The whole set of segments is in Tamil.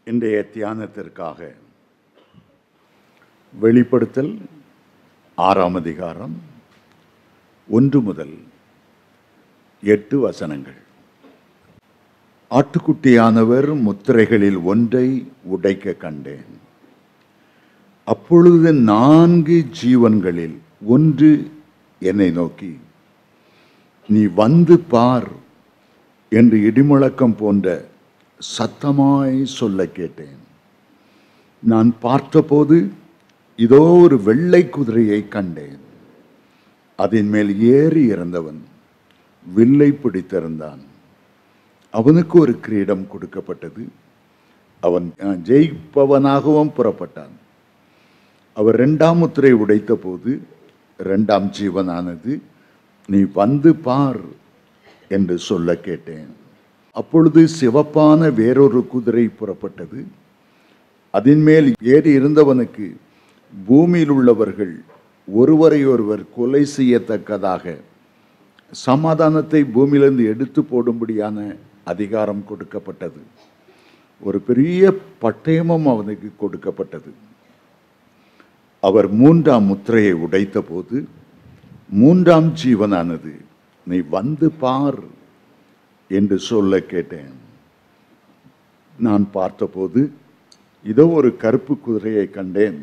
இன்றைய தியானத்திற்காக வெளிப்படுத்தல் ஆறாம் அதிகாரம் ஒன்று முதல் எட்டு வசனங்கள் ஆட்டுக்குட்டியானவர் முத்திரைகளில் ஒன்றை உடைக்க கண்டேன் அப்பொழுது நான்கு ஜீவன்களில் ஒன்று என்னை நோக்கி நீ வந்து பார் என்று இடிமுழக்கம் போன்ற சத்தமாய் சொல்ல கேட்டேன் நான் பார்த்தபோது இதோ ஒரு வெள்ளை குதிரையை கண்டேன் அதன் மேல் ஏறி இருந்தவன் வில்லை பிடித்திருந்தான் அவனுக்கு ஒரு கிரீடம் கொடுக்கப்பட்டது அவன் அஹ், ஜெயிப்பவனாகவும் புறப்பட்டான் அவர் இரண்டாம் முத்திரை உடைத்த போது இரண்டாம் ஜீவனானது நீ வந்து பார் என்று சொல்ல கேட்டேன் அப்பொழுது சிவப்பான வேறொரு குதிரை புறப்பட்டது அதன் மேல் ஏறி இருந்தவனுக்கு பூமியில் உள்ளவர்கள் ஒருவரை ஒருவர் கொலை செய்யத்தக்கதாக சமாதானத்தை பூமியிலிருந்து எடுத்து போடும்படியான அதிகாரம் கொடுக்கப்பட்டது ஒரு பெரிய பட்டயமும் அவனுக்கு கொடுக்கப்பட்டது அவர் மூன்றாம் முத்திரையை உடைத்த போது மூன்றாம் ஜீவனானது நீ வந்து பார் என்று சொல்ல கேட்டேன் நான் பார்த்தபோது இதோ ஒரு கருப்பு குதிரையை கண்டேன்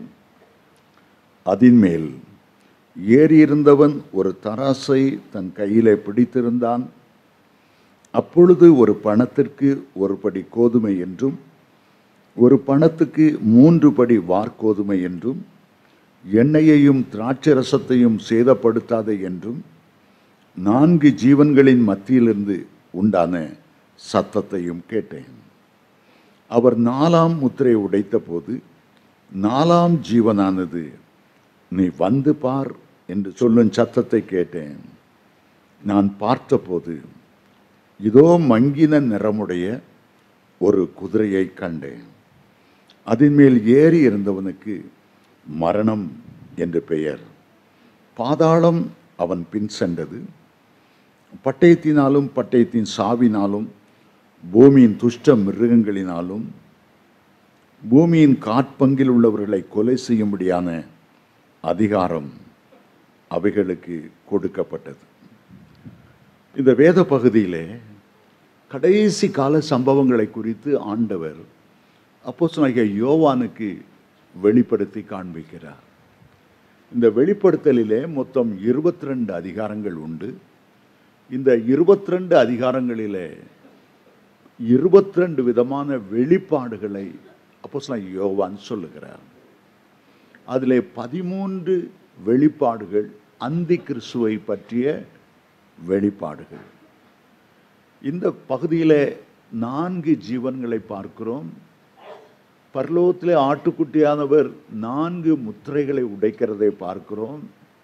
அதின் மேல் ஏறியிருந்தவன் ஒரு தராசை தன் கையிலே பிடித்திருந்தான் அப்பொழுது ஒரு பணத்திற்கு ஒரு படி கோதுமை என்றும் ஒரு பணத்துக்கு மூன்று படி வார்கோதுமை என்றும் எண்ணெயையும் திராட்சரசத்தையும் சேதப்படுத்தாத என்றும் நான்கு ஜீவன்களின் மத்தியிலிருந்து உண்டான சத்தத்தையும் கேட்டேன் அவர் நாலாம் முத்திரை உடைத்த போது நாலாம் ஜீவனானது நீ வந்து பார் என்று சொல்லும் சத்தத்தை கேட்டேன் நான் பார்த்தபோது இதோ மங்கின நிறமுடைய ஒரு குதிரையை கண்டேன் அதன் மேல் ஏறி இருந்தவனுக்கு மரணம் என்று பெயர் பாதாளம் அவன் பின் சென்றது பட்டயத்தினாலும் பட்டயத்தின் சாவினாலும் பூமியின் துஷ்ட மிருகங்களினாலும் பூமியின் காட்பங்கில் உள்ளவர்களை கொலை செய்யும்படியான அதிகாரம் அவைகளுக்கு கொடுக்கப்பட்டது இந்த வேத பகுதியிலே கடைசி கால சம்பவங்களை குறித்து ஆண்டவர் அப்போஸ்தலனாகிய யோவானுக்கு வெளிப்படுத்தி காண்பிக்கிறார் இந்த வெளிப்படுத்தலிலே மொத்தம் இருபத்தி ரெண்டு அதிகாரங்கள் உண்டு இந்த இருபத்தி ரெண்டு அதிகாரங்களிலே இருபத்தி ரெண்டு விதமான வெளிப்பாடுகளை அப்போஸ்தலன் யோவான் சொல்லுகிறார் அதிலே பதிமூன்று வெளிப்பாடுகள் அந்தி கிறிஸ்துவை பற்றிய வெளிப்பாடுகள் இந்த பகுதியிலே நான்கு ஜீவன்களை பார்க்கிறோம் பரலோகத்திலே ஆட்டுக்குட்டியானவர் நான்கு முத்திரைகளை உடைக்கிறதை பார்க்கிறோம்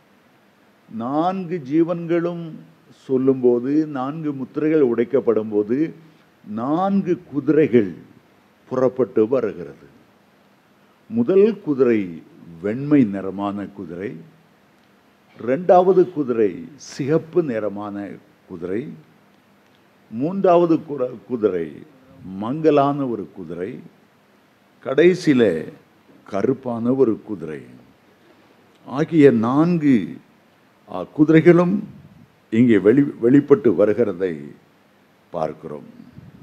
நான்கு ஜீவன்களும் சொல்லும்போது நான்கு முத்திரைகள் உடைக்கப்படும் போது நான்கு குதிரைகள் புறப்பட்டு வருகிறது முதல் குதிரை வெண்மை நிறமான குதிரை ரெண்டாவது குதிரை சிகப்பு நிறமான குதிரை மூன்றாவது குர- குதிரை மங்கலான ஒரு குதிரை கடைசியில கருப்பான ஒரு குதிரை ஆகிய நான்கு ஆ, குதிரைகளும் இங்கே வெளி வெளிப்பட்டு வருகிறதை பார்க்கிறோம்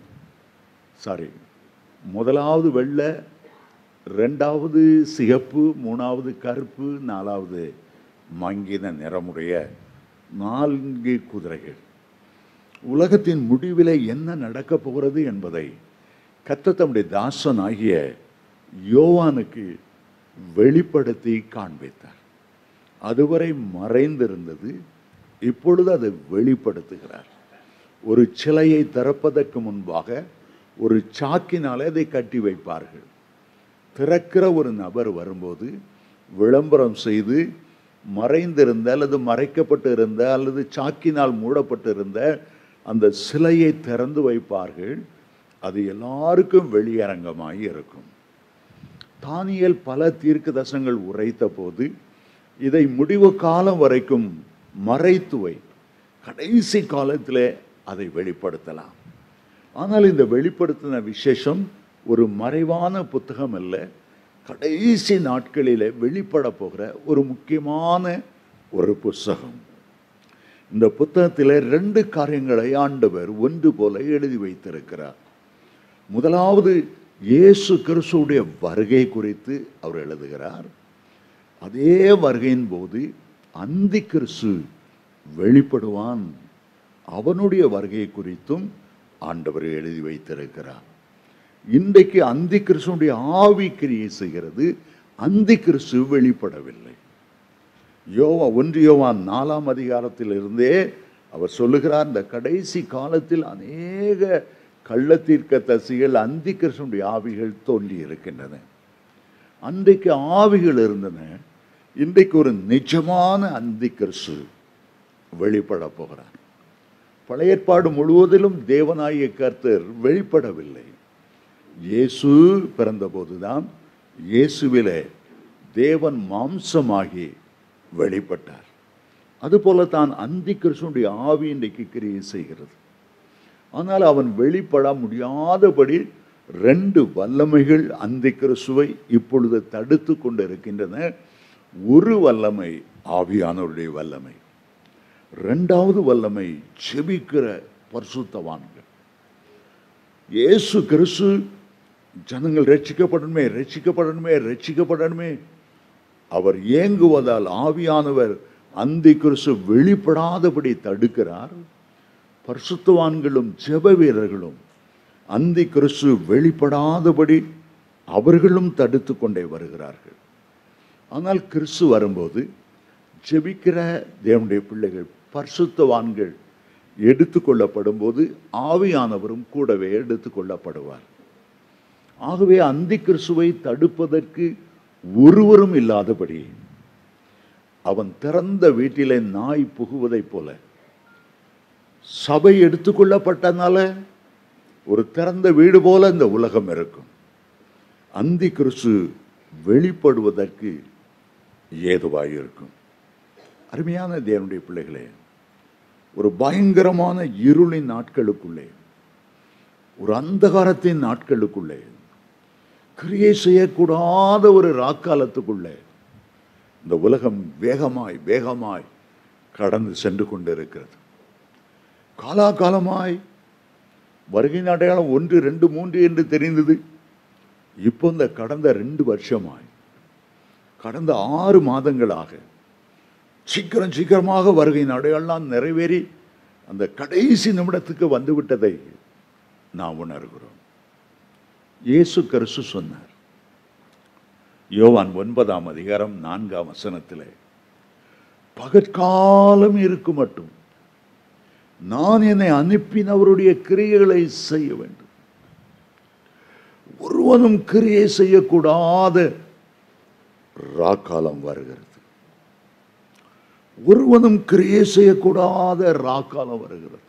சாரி முதலாவது வெள்ளை ரெண்டாவது சிகப்பு மூணாவது கருப்பு நாலாவது மங்கின நிறமுடைய நான்கு குதிரைகள் உலகத்தின் முடிவிலே என்ன நடக்கப் போகிறது என்பதை கத்த தம்முடைய தாசன் ஆகிய யோவானுக்கு வெளிப்படுத்தி காண்பித்தார் அதுவரை மறைந்திருந்தது இப்பொழுது அதை வெளிப்படுத்துகிறார் ஒரு சிலையை திறப்பதற்கு முன்பாக ஒரு சாக்கினாலே அதை கட்டி வைப்பார்கள் திறக்கிற ஒரு நபர் வரும்போது விளம்பரம் செய்து மறைந்திருந்த அல்லது மறைக்கப்பட்டு இருந்த அல்லது சாக்கினால் மூடப்பட்டு இருந்த அந்த சிலையை திறந்து வைப்பார்கள் அது எல்லாருக்கும் வெளியரங்கமாய் இருக்கும் தானியல் பல தீர்க்க தரிசனங்கள் உரைத்த போது இதை முடிவு காலம் வரைக்கும் மறைத்து வை கடைசி காலத்திலே அதை வெளிப்படுத்தலாம் ஆனால் இந்த வெளிப்படுத்தின விசேஷம் ஒரு மறைவான புத்தகம் அல்ல கடைசி நாட்களில் வெளிப்பட போகிற ஒரு முக்கியமான ஒரு புஸ்தகம் இந்த புத்தகத்தில் ரெண்டு காரியங்களை ஆண்டவர் ஒன்று போல எழுதி வைத்திருக்கிறார் முதலாவது இயேசு கிறிஸ்துவுடைய வருகை குறித்து அவர் எழுதுகிறார் அதே வருகையின் போது அந்தி கிறிஸ்து வெளிப்படுவான் அவனுடைய வருகை குறித்தும் ஆண்டவர் எழுதி வைத்திருக்கிறார் இன்றைக்கு அந்தி கிறிஸ்துடைய ஆவி கிரியை செய்கிறது அந்தி கிறிஸ்து வெளிப்படவில்லை யோவா ஒன்று யோவான் நாலாம் அதிகாரத்தில் இருந்தே அவர் சொல்லுகிறார் இந்த கடைசி காலத்தில் அநேக கள்ளத்தீர்க்க தசிகள் அந்தி கிறிஸ்துடைய ஆவிகள் தோன்றி இருக்கின்றன அன்றைக்கு ஆவிகள் இருந்தன இன்றைக்கு ஒரு நிஜமான அந்தி கிறிஸ்து வெளிப்பட போகிறார் பழைய ஏற்பாடு முழுவதிலும் தேவனாய கர்த்தர் வெளிப்படவில்லை இயேசு பிறந்தபோதுதான் இயேசுவிலே தேவன் மாம்சமாகி வெளிப்பட்டார் அதுபோல தான் அந்தி கிறிஸ்துடைய ஆவி இன்றைக்கு கிரியை செய்கிறது ஆனால் அவன் வெளிப்பட முடியாதபடி ரெண்டு வல்லமைகள் அந்தி கிறிஸ்துவை இப்பொழுது தடுத்து கொண்டு இருக்கின்றன ஒரு வல்லமை ஆவியானவருடைய வல்லமை ரெண்டாவது வல்லமை செபிக்கிற பரிசுத்தவான்கள் இயேசு கிறிஸ்து ஜனங்கள் ரட்சிக்கப்படணுமே ரட்சிக்கப்படணுமே ரட்சிக்கப்படணுமே அவர் ஏங்குவதால் ஆவியானவர் அந்தி கிறிஸ்து வெளிப்படாதபடி தடுக்கிறார் பரிசுத்தவான்களும் ஜெப வீரர்களும் அந்தி கிறிஸ்து வெளிப்படாதபடி அவர்களும் தடுத்து கொண்டே வருகிறார்கள் ஆனால் கிறிஸ்து வரும்போது ஜெபிக்கிற தேவனுடைய பிள்ளைகள் பரிசுத்தவான்கள் எடுத்துக்கொள்ளப்படும் போது ஆவியானவரும் கூடவே எடுத்துக்கொள்ளப்படுவார் ஆகவே அந்தி கிறிஸ்துவை தடுப்பதற்கு ஒருவரும் இல்லாதபடி அவன் திறந்த வீட்டிலே நாய் புகுவதைப் போல சபை எடுத்துக்கொள்ளப்பட்டனால ஒரு திறந்த வீடு போல இந்த உலகம் இருக்கும் அந்தி கிறிஸ்து வெளிப்படுவதற்கு ஏதுவாக இருக்கும் அருமையான தேவனுடைய பிள்ளைகளே ஒரு பயங்கரமான இருளின் நாட்களுக்குள்ளே ஒரு அந்தகாரத்தின் நாட்களுக்குள்ளே கிரியை செய்யக்கூடாத ஒரு ராக்காலத்துக்குள்ளே இந்த உலகம் வேகமாய் வேகமாய் கடந்து சென்று கொண்டிருக்கிறது காலாகாலமாய் வருகையின் அடையாளம் ஒன்று ரெண்டு மூன்று என்று தெரிந்தது இப்போ இந்த கடந்த ரெண்டு வருஷமாய் கடந்த ஆறு மாதங்களாக சீக்கிரம் சீக்கிரமாக வருகையின் அடையாளம் நிறைவேறி அந்த கடைசி நிமிடத்துக்கு வந்துவிட்டதை நாம் உணர்கிறோம் இயேசு கரிசு சொன்னார் யோவான் ஒன்பதாம் அதிகாரம் நான்காம் வசனத்திலே பகற்காலம் இருக்கும் மட்டும் நான் என்னை அனுப்பினவருடைய கிரியைகளை செய்ய வேண்டும் ஒருவனும் கிரியை செய்யக்கூடாத ராக்காலம் வருகிறது ஒருவனும் கிரியை செய்யக்கூடாத ராக்காலம் வருகிறது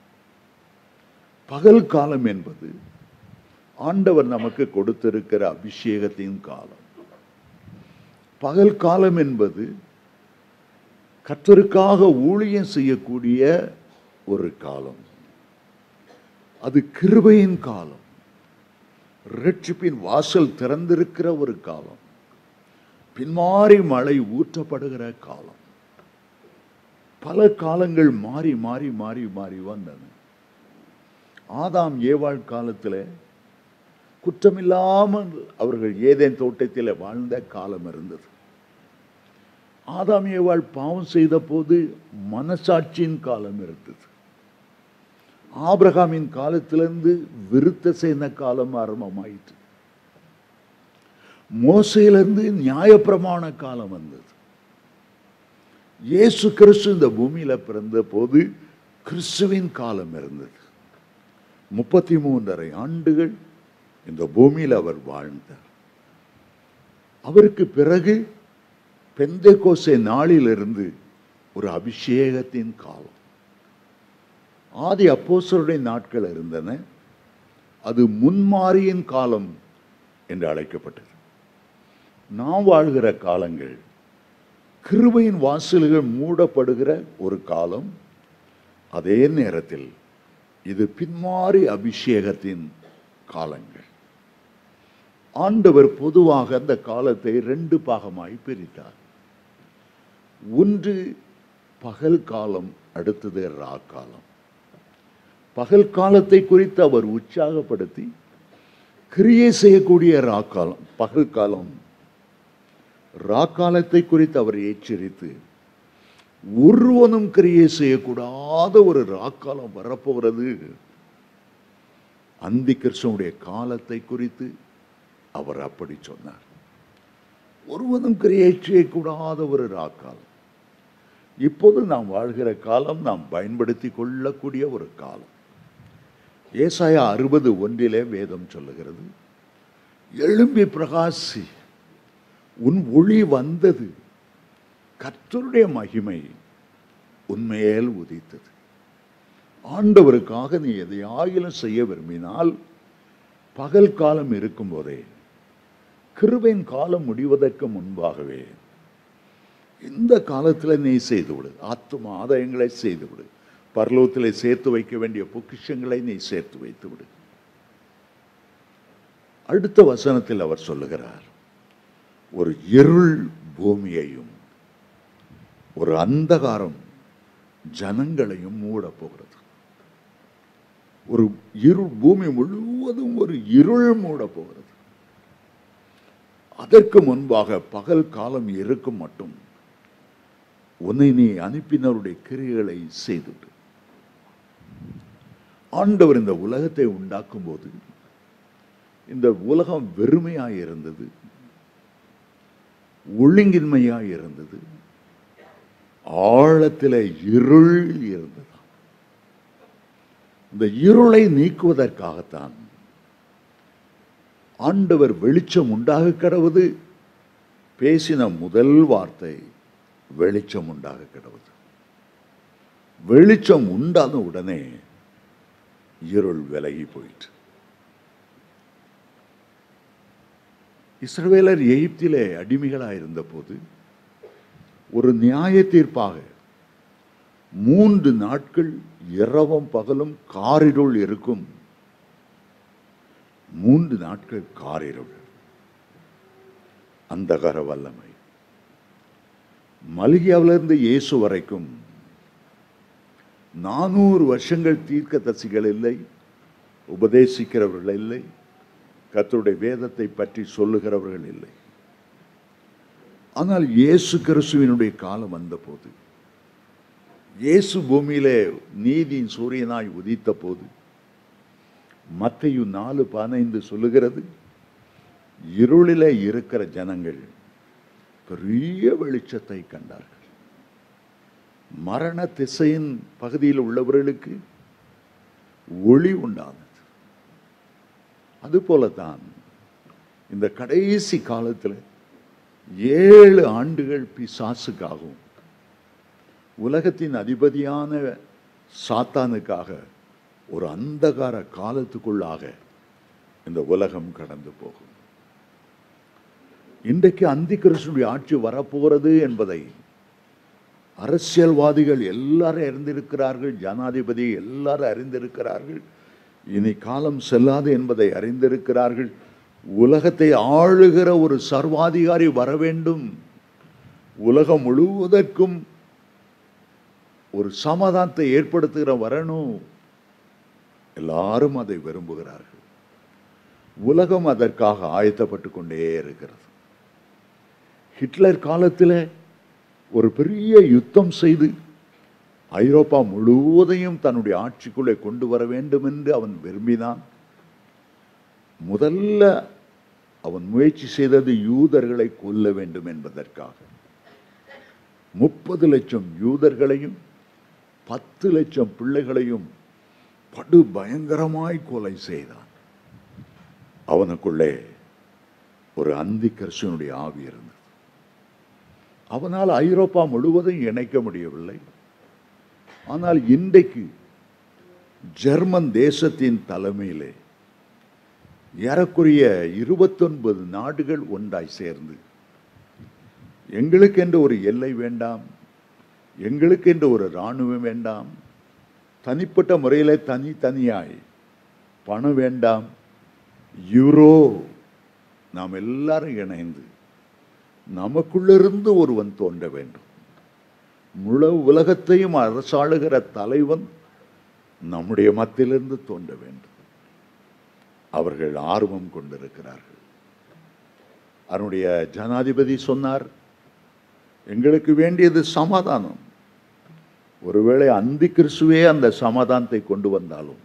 பகல் காலம் என்பது ஆண்டவர் நமக்கு கொடுத்திருக்கிற அபிஷேகத்தின் காலம் பகல் காலம் என்பது கர்த்தருக்காக ஊழியம் செய்யக்கூடிய ஒரு காலம் அது கிருபையின் காலம் ரட்சிப்பின் வாசல் திறந்திருக்கிற ஒரு காலம் பின்மாறி மழை ஊற்றப்படுகிற காலம் பல காலங்கள் மாறி மாறி மாறி மாறி வந்தன ஆதாம் ஏவாள் காலத்தில் குற்றமில்லாமல் அவர்கள் ஏதேன் தோட்டத்தில் வாழ்ந்த காலம் இருந்தது ஆதாம் ஏவாள் பாவம் செய்த போது மனசாட்சியின் காலம் இருந்தது ஆபிரகாமின் காலத்திலிருந்து விருத்த செய்த காலம் ஆரம்பமாயிற்று மோசையிலிருந்து நியாயப்பிரமாண காலம் வந்தது இயேசு கிறிஸ்து இந்த பூமியில பிறந்த போது கிறிஸ்துவின் காலம் இருந்தது முப்பத்தி மூன்றரை ஆண்டுகள் இந்த பூமியில் அவர் வாழ்ந்தார் அவருக்கு பிறகு பெந்தேகோசே நாளிலிருந்து ஒரு அபிஷேகத்தின் காலம் ஆதி அப்போஸ்தலருடைய நாட்கள் இருந்தன அது முன்மாரியின் காலம் என்று அழைக்கப்பட்டது நாம் வாழ்கிற காலங்கள் கிருபையின் வாசல்கள் மூடப்படுகிற ஒரு காலம் அதே நேரத்தில் இது பின்மாறி அபிஷேகத்தின் காலங்கள் ஆண்டவர் பொதுவாக அந்த காலத்தை ரெண்டு பாகமாய் பிரித்தார் ஒன்று பகல் காலம் அடுத்தது ரா காலம் பகல் காலத்தை குறித்து அவர் உற்சாகப்படுத்தி கிரியை செய்யக்கூடிய ரா காலம் பகல் காலம் ரா காலத்தை குறித்து அவர் எச்சரித்து ஒருவனும் கிரியை செய்யக்கூடாத ஒரு ராக்காலம் வரப்போகிறது அந்தி கிருஷ்ணனுடைய காலத்தை குறித்து அவர் அப்படி சொன்னார் ஒருவனும் கிரியை செய்யக்கூடாத ஒரு ராக்காலம் இப்போது நாம் வாழ்கிற காலம் நாம் பயன்படுத்தி கொள்ளக்கூடிய ஒரு காலம் ஏசாயா அறுபது ஒன்றிலே வேதம் சொல்லுகிறது எழும்பி பிரகாசி உன் ஒளி வந்தது கர்த்தருடைய மகிமை உண்மையேல் உதித்தது ஆண்டவருக்காக நீ எதையாகிலும் செய்ய விரும்பினால் பகல் காலம் இருக்கும்போதே கிருபையின் காலம் முடிவதற்கு முன்பாகவே இந்த காலத்தில் நீ செய்துவிடு ஆத்தும ஆதாயங்களை செய்துவிடு பரலோகத்தில் சேர்த்து வைக்க வேண்டிய பொக்கிஷங்களை நீ சேர்த்து வைத்து விடு அடுத்த வசனத்தில் அவர் சொல்லுகிறார் ஒரு இருள் பூமியையும் ஒரு அந்தகாரம் ஜனங்களையும் மூடப் போகிறது ஒரு இருள் பூமி முழுவதும் ஒரு இருள் மூடப் போகிறது அதற்கு முன்பாக பகல் காலம் இருக்கும் மட்டும் உன்னை நீ அனுப்பினருடைய கிரியைகளை செய்துவிடு ஆண்டவர் இந்த உலகத்தை உண்டாக்கும் போது இந்த உலகம் வெறுமையாய் இருந்தது ஒழுங்கின்மையாய் இருந்தது ஆழத்தில் இருள் இருந்தது இந்த இருளை நீக்குவதற்காகத்தான் ஆண்டவர் வெளிச்சம் உண்டாக கடவுது பேசின முதல் வார்த்தை வெளிச்சம் உண்டாக கிடவுது வெளிச்சம் உண்டான உடனே இருள் விலகி போயிற்று இஸ்ரவேலர் எகிப்திலே அடிமைகளாயிருந்த போது ஒரு நியாய தீர்ப்பாக மூன்று நாட்கள் இரவும் பகலும் காரிருள் இருக்கும் மூன்று நாட்கள் காரிருள் அந்தகர வல்லமை மலிகியாவிலிருந்து இயேசு வரைக்கும் நானூறு வருஷங்கள் தீர்க்கதரிசிகள் இல்லை உபதேசிக்கிறவர்கள் இல்லை கர்த்தருடைய வேதத்தை பற்றி சொல்லுகிறவர்கள் இல்லை ஆனால் இயேசு கிறிஸ்துவினுடைய காலம் வந்தபோது இயேசு பூமியிலே நீதியின் சூரியனாய் உதித்த போது மத்தையு நாலு பதினைந்து சொல்லுகிறது இருளிலே இருக்கிற ஜனங்கள் பெரிய வெளிச்சத்தை கண்டார்கள் மரண திசையின் பகுதியில் உள்ளவர்களுக்கு ஒளி உண்டானது அதுபோலத்தான் இந்த கடைசி காலத்தில் ஏழு ஆண்டுகள் பிசாசுக்காகவும் உலகத்தின் அதிபதியான சாத்தானுக்காக ஒரு அந்தகார காலத்துக்குள்ளாக இந்த உலகம் கடந்து போகும் இன்றைக்கு அந்தி கிருஷ்ணனுடைய ஆட்சி வரப்போகிறது என்பதை அரசியல்வாதிகள் எல்லாரும் அறிந்திருக்கிறார்கள் ஜனாதிபதி எல்லாரும் அறிந்திருக்கிறார்கள் இனி காலம் செல்லாது என்பதை அறிந்திருக்கிறார்கள் உலகத்தை ஆளுகிற ஒரு சர்வாதிகாரி வர வேண்டும் உலகம் முழுவதற்கும் ஒரு சமாதானத்தை ஏற்படுத்துகிற வரணும் எல்லாரும் அதை விரும்புகிறார்கள் உலகம் அதற்காக ஆயத்தப்பட்டு கொண்டே இருக்கிறது ஹிட்லர் காலத்தில் ஒரு பெரிய யுத்தம் செய்து ஐரோப்பா முழுவதையும் தன்னுடைய ஆட்சிக்குள்ளே கொண்டு வர வேண்டும் என்று அவன் விரும்பினான் முதல்ல அவன் முயற்சி செய்தது யூதர்களை கொல்ல வேண்டும் என்பதற்காக முப்பது லட்சம் யூதர்களையும் பத்து லட்சம் பிள்ளைகளையும் படு பயங்கரமாய் கொலை செய்தான் அவனுக்குள்ளே ஒரு அந்தி கர்ஷனுடைய ஆவி இருந்தது அவனால் ஐரோப்பா முழுவதும் இணைக்க முடியவில்லை ஆனால் இன்றைக்கு ஜெர்மன் தேசத்தின் தலைமையிலே ஏறக்குறைய இருபத்தொன்பது நாடுகள் ஒன்றாய் சேர்ந்து எங்களுக்கென்று ஒரு எல்லை வேண்டாம் எங்களுக்கென்று ஒரு இராணுவம் வேண்டாம் தனிப்பட்ட முறையில் தனி தனியாய் பணம் வேண்டாம் யூரோ நாம் எல்லாரும் இணைந்து நமக்குள்ளிருந்து ஒருவன் தோன்ற வேண்டும் முழு உலகத்தையும் அரசாளுகிற தலைவன் நம்முடைய மத்தியிலிருந்து தோன்ற வேண்டும் அவர்கள் ஆர்வம் கொண்டிருக்கிறார்கள் அவருடைய ஜனாதிபதி சொன்னார் எங்களுக்கு வேண்டியது சமாதானம் ஒருவேளை அந்தி கிறிஸ்துவே அந்த சமாதானத்தை கொண்டு வந்தாலும்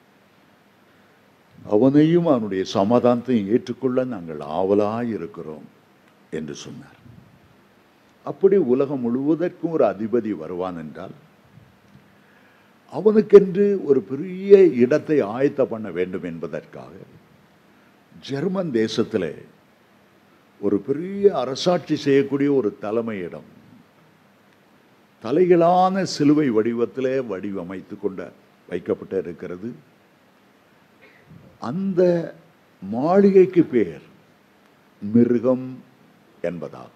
அவனையும் அவனுடைய சமாதானத்தையும் ஏற்றுக்கொள்ள நாங்கள் ஆவலாய் இருக்கிறோம் என்று சொன்னார் அப்படி உலகம் முழுவதற்கும் ஒரு அதிபதி வருவான் என்றால் அவனுக்கென்று ஒரு பெரிய இடத்தை ஆயத்த பண்ண வேண்டும் என்பதற்காக ஜெர்மன் தேசத்திலே ஒரு பெரிய அரசாட்சி செய்யக்கூடிய ஒரு தலைமையிடம் தலைகளான சிலுவை வடிவத்திலே வடிவமைத்து கொண்ட வைக்கப்பட்டு இருக்கிறது அந்த மாளிகைக்கு பெயர் மிருகம் என்பதாகும்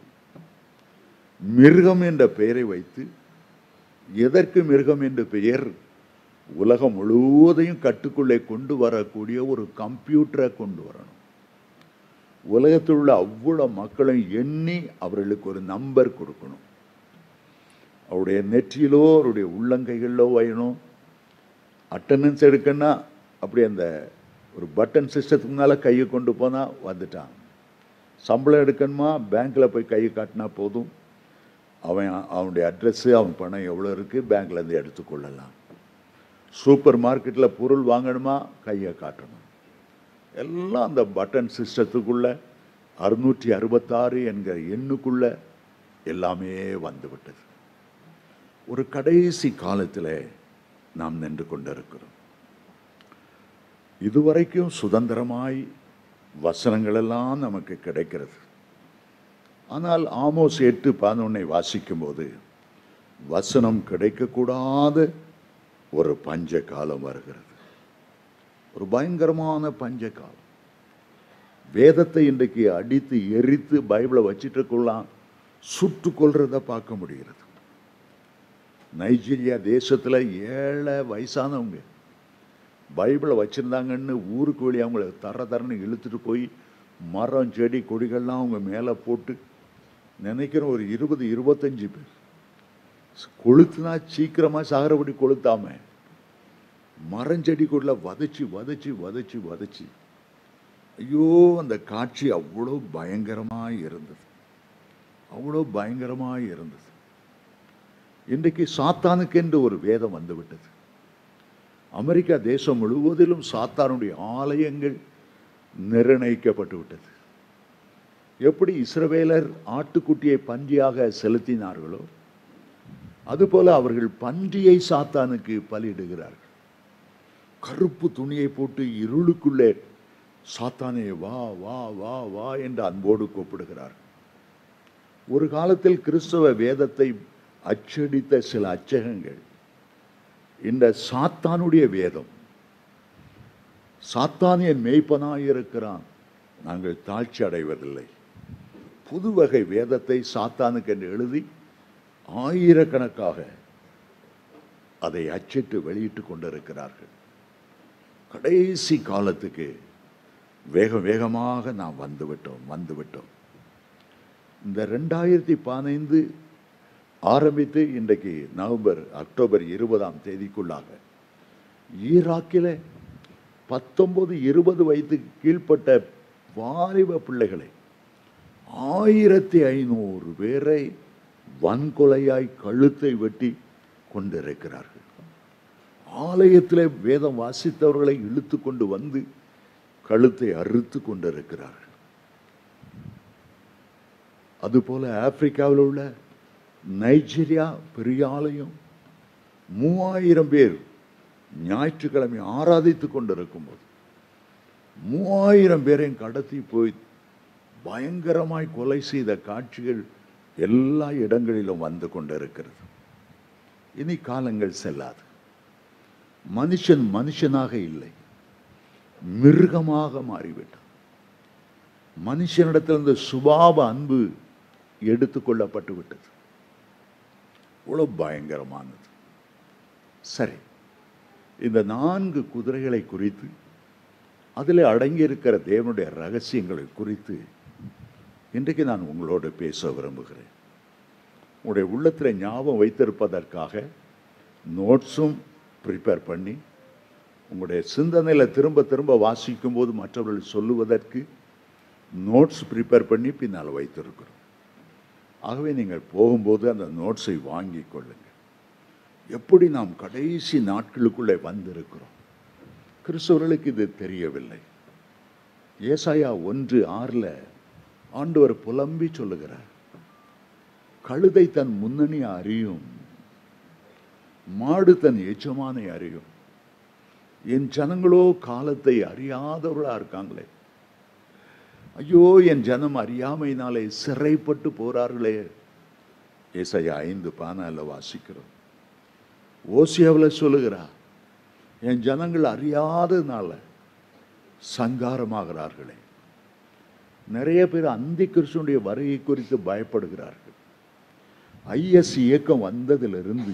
மிருகம் என்ற பெயரை வைத்து எதற்கு மிருகம் என்று பெயர் உலகம் முழுவதையும் கட்டுக்குள்ளே கொண்டு வரக்கூடிய ஒரு கம்ப்யூட்டரை கொண்டு வரணும் உலகத்தில் உள்ள அவ்வளவு மக்களும் எண்ணி அவர்களுக்கு ஒரு நம்பர் கொடுக்கணும் அவருடைய நெற்றியிலோ அவருடைய உள்ளங்கைகளிலோ வையணும் அட்டண்டன்ஸ் எடுக்கணும்னா அப்படி அந்த ஒரு பட்டன் சிஸ்டத்துக்கு மேலே கையை கொண்டு போனால் வந்துட்டான் சம்பளம் எடுக்கணுமா பேங்க்கில் போய் கையை காட்டினா போதும் அவன் அவனுடைய அட்ரஸ்ஸு அவன் பணம் எவ்வளோ இருக்குது பேங்க்லேருந்து எடுத்துக்கொள்ளலாம் சூப்பர் மார்க்கெட்டில் பொருள் வாங்கணுமா கையை காட்டணும் எல்லாம் அந்த பட்டன் சிஸ்டத்துக்குள்ள அறுநூற்றி அறுபத்தாறு என்கிற எண்ணுக்குள்ள எல்லாமே வந்துவிட்டது ஒரு கடைசி காலத்தில் நாம் நின்று கொண்டிருக்கிறோம் இதுவரைக்கும் சுதந்திரமாய் வசனங்கள் எல்லாம் நமக்கு கிடைக்கிறது ஆனால் ஆமோஸ் எட்டு பதினொன்னை வாசிக்கும்போது வசனம் கிடைக்கக்கூடாத ஒரு பஞ்ச காலம் வருகிறது ஒரு பயங்கரமான பஞ்ச காலம் வேதத்தை இன்றைக்கு அடித்து எரித்து பைபிளை வச்சிட்டு கொள்ளலாம் சுட்டு கொள்றத பார்க்க முடிகிறது நைஜீரியா தேசத்தில் ஏழை வயசானவங்க பைபிளை வச்சுருந்தாங்கன்னு ஊருக்கு வெளியே அவங்கள தர தரன்னு இழுத்துட்டு போய் மரம் செடி கொடிகள்லாம் அவங்க மேலே போட்டு நினைக்கிற ஒரு இருபது இருபத்தஞ்சு பேர் கொளுத்துனா சீக்கிரமாக சாகரபடி கொளுத்தாம மரஞ்செடிக்குள்ள வதச்சி வதச்சி வதச்சி வதச்சி ஐயோ அந்த காட்சி அவ்வளோ பயங்கரமாக இருந்தது அவ்வளோ பயங்கரமாக இருந்தது இன்றைக்கு சாத்தானுக்கென்று ஒரு வேதம் வந்துவிட்டது அமெரிக்கா தேசம் முழுவதிலும் சாத்தானுடைய ஆலயங்கள் நிர்ணயிக்கப்பட்டு விட்டது எப்படி இஸ்ரவேலர் ஆட்டுக்குட்டியை பன்றியாக செலுத்தினார்களோ அதுபோல அவர்கள் பன்றியை சாத்தானுக்கு பலியிடுகிறார்கள் கருப்பு துணியை போட்டு இருளுக்குள்ளே சாத்தானே வா வா வா வா என்று அன்போடு கூப்பிடுகிறார்கள் ஒரு காலத்தில் கிறிஸ்தவ வேதத்தை அச்சடித்த சில அச்சகங்கள் இந்த சாத்தானுடைய வேதம் சாத்தானியன் மேய்ப்பனாயிருக்கிறான் நாங்கள் தாழ்ச்சி அடைவதில்லை புது வகை வேதத்தை சாத்தானுக்கு என்று எழுதி ஆயிரக்கணக்காக அதை அச்சிட்டு வெளியிட்டு கொண்டிருக்கிறார்கள் கடைசி காலத்துக்கு வேக வேகமாக நாம் வந்துவிட்டோம் வந்துவிட்டோம் இந்த ரெண்டாயிரத்தி பதினைந்து ஆரம்பித்து இன்றைக்கு நவம்பர் அக்டோபர் இருபதாம் தேதிக்குள்ளாக ஈராக்கில் பத்தொன்பது இருபது வயதுக்கு கீழ்ப்பட்ட வாலிப பிள்ளைகளை ஆயிரத்தி ஐநூறு பேரை வன்கொலையாய் கழுத்தை வெட்டி கொண்டிருக்கிறார்கள் ஆலயத்தில் வேதம் வாசித்தவர்களை இழுத்து கொண்டு வந்து கழுத்தை அறுத்து கொண்டிருக்கிறார்கள் அதுபோல ஆப்பிரிக்காவில் உள்ள நைஜீரியா பெரிய ஆலயம் மூவாயிரம் பேர் ஞாயிற்றுக்கிழமை ஆராதித்து கொண்டிருக்கும்போது மூவாயிரம் பேரையும் கடத்தி போய் பயங்கரமாய் கொலை செய்த காட்சிகள் எல்லா இடங்களிலும் வந்து கொண்டிருக்கிறது இனி காலங்கள் செல்லாது மனுஷன் மனுஷனாக இல்லை மிருகமாக மாறிவிட்டான் மனுஷனிடத்திலிருந்து சுபாவ அன்பு எடுத்துக்கொள்ளப்பட்டு விட்டது இவ்வளவு பயங்கரமானது சரி இந்த நான்கு குதிரைகளை குறித்து அதில் அடங்கியிருக்கிற தேவனுடைய ரகசியங்களை குறித்து இன்றைக்கு நான் உங்களோடு பேச விரும்புகிறேன் உங்களுடைய உள்ளத்தில் ஞாபகம் வைத்திருப்பதற்காக நோட்ஸும் ப்ரிப்பேர் பண்ணி உங்களுடைய சிந்தனையில் திரும்ப திரும்ப வாசிக்கும் போது மற்றவர்கள் சொல்லுவதற்கு நோட்ஸ் ப்ரிப்பேர் பண்ணி பின்னால் வைத்திருக்கிறோம் ஆகவே நீங்கள் போகும்போது அந்த நோட்ஸை வாங்கி கொள்ளுங்கள் எப்படி நாம் கடைசி நாட்களுக்குள்ளே வந்திருக்கிறோம் கிறிஸ்தவர்களுக்கு இது தெரியவில்லை ஏசாயா ஒன்று ஆறில் ஆண்டவர் புலம்பி சொல்லுகிறார் கழுதை தன் முன்னணி அறியும் மாடு தன் எஜமானை அறியும் என் ஜனங்களோ காலத்தை அறியாதவர்களா இருக்காங்களே ஐயோ என் ஜனம் அறியாமையினாலே சிறைப்பட்டு போறார்களே ஏசையா ஐந்து பானால வாசிக்கிறோம் ஓசியாவில் சொல்லுகிறா என் ஜனங்கள் அறியாததுனால சங்காரமாகிறார்களே நிறைய பேர் அந்தி கிறிஸ்துடைய வருகை குறித்து பயப்படுகிறார்கள் ஐஎஸ் இயக்கம் வந்ததிலிருந்து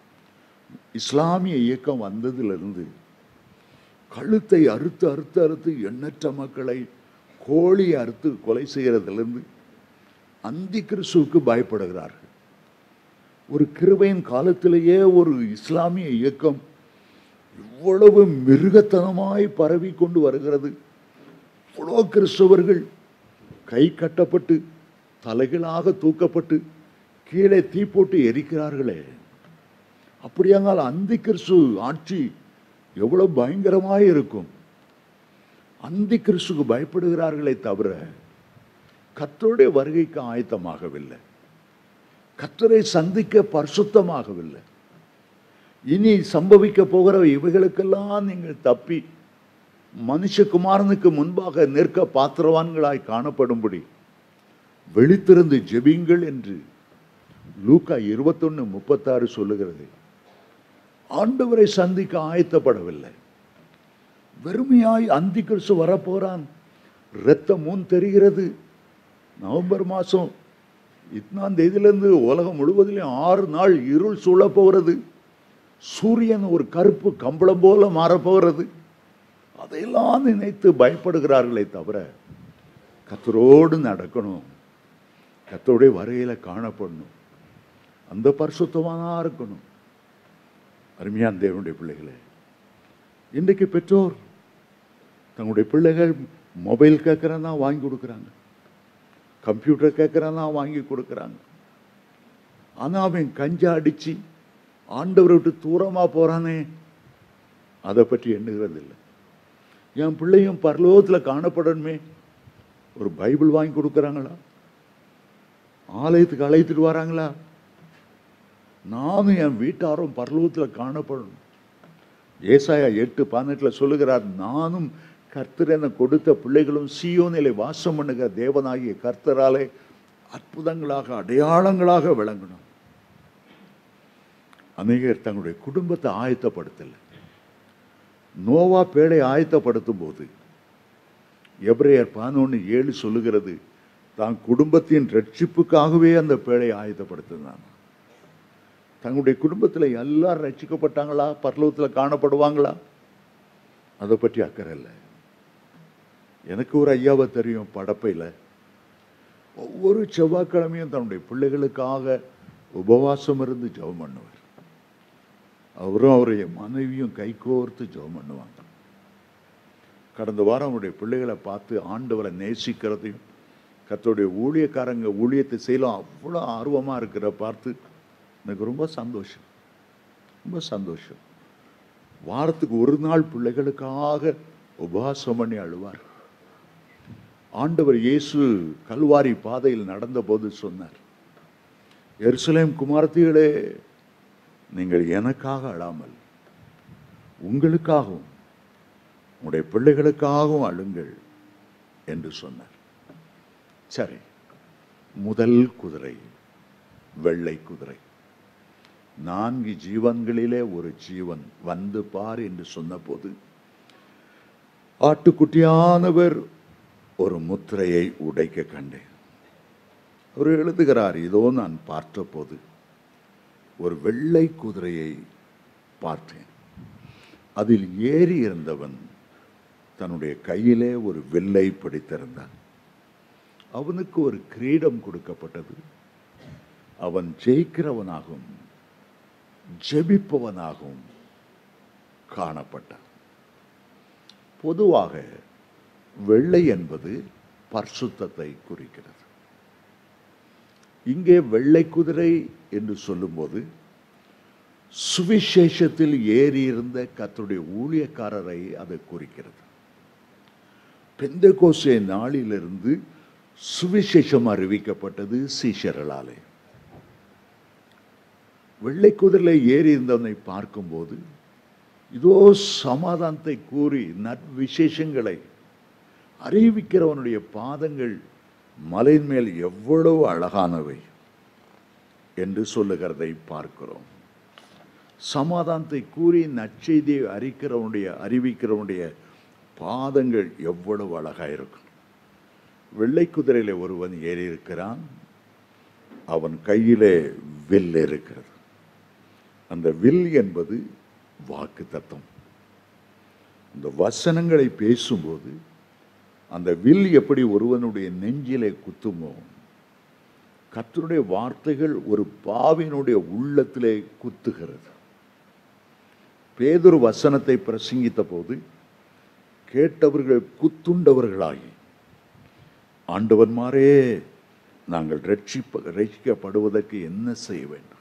இஸ்லாமிய இயக்கம் வந்ததிலிருந்து கழுத்தை அறுத்து அறுத்து அறுத்து எண்ணற்ற மக்களை கோழி அறுத்து கொலை செய்கிறதிலிருந்து அந்தி கிறிஸ்துவுக்கு பயப்படுகிறார்கள் ஒரு கிருபையின் காலத்திலேயே ஒரு இஸ்லாமிய இயக்கம் இவ்வளவு மிருகத்தனமாய் பரவி கொண்டு வருகிறது இவ்வளோ கிறிஸ்தவர்கள் கை கட்டப்பட்டு தலைகளாக தூக்கப்பட்டு கீழே தீ போட்டு எரிக்கிறார்களே அப்படியானால் அந்தி கிறிஸ்து ஆட்சி எவ்வளவு பயங்கரமாய் இருக்கும் அந்தி கிறிஸ்துக்கு பயப்படுகிறார்களே தவிர கத்தருடைய வருகைக்கு ஆயத்தமாகவில்லை கத்தரை சந்திக்க பரிசுத்தமாகவில்லை இனி சம்பவிக்க போகிற இவைகளுக்கெல்லாம் நீங்கள் தப்பி மனுஷகுமாரனுக்கு முன்பாக நிற்க பாத்திரவான்களாய் காணப்படும்படி வெளித்திருந்து ஜெபிங்கள் என்று லூக்கா இருபத்தொன்னு முப்பத்தாறு சொல்லுகிறது ஆண்டவரை சந்திக்க ஆயத்தப்படவில்லை வெறுமையாய் அந்தி கிறிஸ்து வரப்போறான் இரத்தம் முன் தெரிகிறது நவம்பர் மாதம் இத்தனாம் தேதியிலிருந்து உலகம் முழுவதிலும் ஆறு நாள் இருள் சூழப் போகிறது சூரியன் ஒரு கருப்பு கம்பளம் போல மாறப்போகிறது அதையெல்லாம் நினைத்து பயப்படுகிறார்களே தவிர கத்தரோடு நடக்கணும் கத்தருடைய வரையில காணப்படணும் அந்த பரிசுத்தமானா இருக்கணும் அருமையான தேவனுடைய பிள்ளைகளே இன்றைக்கு பெற்றோர் தங்களுடைய பிள்ளைகள் மொபைல் கேட்குறன்னா வாங்கி கொடுக்குறாங்க கம்ப்யூட்டர் கேட்குறன்னா வாங்கி கொடுக்குறாங்க ஆனால் அவன் கஞ்சா அடித்து ஆண்டவரை விட்டு தூரமாக போகிறானே அதை பற்றி எண்ணுகிறது இல்லை என் பிள்ளையும் பரலோகத்தில் காணப்படணுமே ஒரு பைபிள் வாங்கி கொடுக்குறாங்களா ஆலயத்துக்கு அழைத்துட்டு வராங்களா நானும் என் வீட்டாரும் பரலோகத்தில் காணப்படணும் ஏசாயா எட்டு பதினெட்டில் சொல்லுகிறார் நானும் கர்த்தர் என கொடுத்த பிள்ளைகளும் சியோனிலே வாசம் பண்ணுகிற தேவனாகிய கர்த்தராலே அற்புதங்களாக அடையாளங்களாக விளங்கணும் அநேகர் தங்களுடைய குடும்பத்தை ஆயத்தப்படுத்தலை நோவா பேழை ஆயத்தப்படுத்தும் போது எப்ரேயர் பதினொன்று ஏழு சொல்லுகிறது தான் குடும்பத்தின் ரட்சிப்புக்காகவே அந்த பேழை ஆயத்தப்படுத்தினான் தங்களுடைய குடும்பத்தில் எல்லாரும் ரட்சிக்கப்பட்டாங்களா பரலோகத்தில் காணப்படுவாங்களா அதை பற்றி அக்கறை இல்லை எனக்கு ஒரு ஐயாவை தெரியும் படப்பையில் ஒவ்வொரு செவ்வாய்க்கிழமையும் தன்னுடைய பிள்ளைகளுக்காக உபவாசம் இருந்து ஜெபம் பண்ணுவார் அவரும் அவருடைய மனைவியும் கைகோர்த்து ஜெபம் பண்ணுவாங்க கடந்த வாரம் அவருடைய பிள்ளைகளை பார்த்து ஆண்டவரை நேசிக்கிறதையும் கத்தோடைய ஊழியக்காரங்க ஊழியத்தை செய்யலாம் அவ்வளோ ஆர்வமாக இருக்கிற பார்த்து எனக்கு ரொம்ப சந்தோஷம் ரொம்ப சந்தோஷம் வாரத்துக்கு ஒரு நாள் பிள்ளைகளுக்காக உபவாசம் பண்ணி அழுவார் ஆண்டவர் இயேசு கல்வாரி பாதையில் நடந்தபோது சொன்னார் எருசலேம் குமாரத்திகளே நீங்கள் எனக்காக அழாமல் உங்களுக்காகவும் உங்களுடைய பிள்ளைகளுக்காகவும் அழுங்கள் என்று சொன்னார் சரி முதல் குதிரை வெள்ளை குதிரை நான்கு ஜீவன்களிலே ஒரு ஜீவன் வந்து பார் என்று சொன்னபோது ஆட்டுக்குட்டியானவர் ஒரு முத்திரையை உடைக்க கண்டேன் அவர் எழுதுகிறார் இதோ நான் பார்த்தபோது ஒரு வெள்ளை குதிரையை பார்த்தேன் அதில் ஏறி இருந்தவன் தன்னுடைய கையிலே ஒரு வில்லை பிடித்திருந்தான் அவனுக்கு ஒரு கிரீடம் கொடுக்கப்பட்டது அவன் ஜெயிக்கிறவனாகவும் ஜெபிப்பவனாகவும் காணப்பட்டான் பொதுவாக வெள்ளை என்பது பரிசுத்தத்தை குறிக்கிறது இங்கே வெள்ளை குதிரை என்று சொல்லும்போது சுவிசேஷத்தில் ஏறியிருந்த கர்த்தருடைய ஊழியக்காரரை அது குறிக்கிறது பெந்தகோசே நாளிலிருந்து சுவிசேஷம் அறிவிக்கப்பட்டது சீஷர்களாலே வெள்ளை குதிரையில் ஏறி இருந்தவனை பார்க்கும்போது இதோ சமாதானத்தை கூறி நற்விசேஷங்களை அறிவிக்கிறவனுடைய பாதங்கள் மலையின் மேல் எவ்வளவு அழகானவை என்று சொல்லுகிறதை பார்க்கிறோம் சமாதானத்தை கூறி நற்செய்தியை அறிக்கிறவனுடைய அறிவிக்கிறவனுடைய பாதங்கள் எவ்வளவு அழகாக இருக்கும் வெள்ளை குதிரையில ஒருவன் ஏறி இருக்கிறான் அவன் கையிலே வில் இருக்கிறது அந்த வில் என்பது வாக்கு தத்தம் அந்த வசனங்களை பேசும்போது அந்த வில் எப்படி ஒருவனுடைய நெஞ்சிலே குத்துமோ கர்த்தருடைய வார்த்தைகள் ஒரு பாவினுடைய உள்ளத்திலே குத்துகிறது பேதுரு வசனத்தை பிரசங்கித்த போது கேட்டவர்கள் குத்துண்டவர்களாகி ஆண்டவன்மாரே நாங்கள் ரட்சிப்ப ரட்சிக்கப்படுவதற்கு என்ன செய்ய வேண்டும்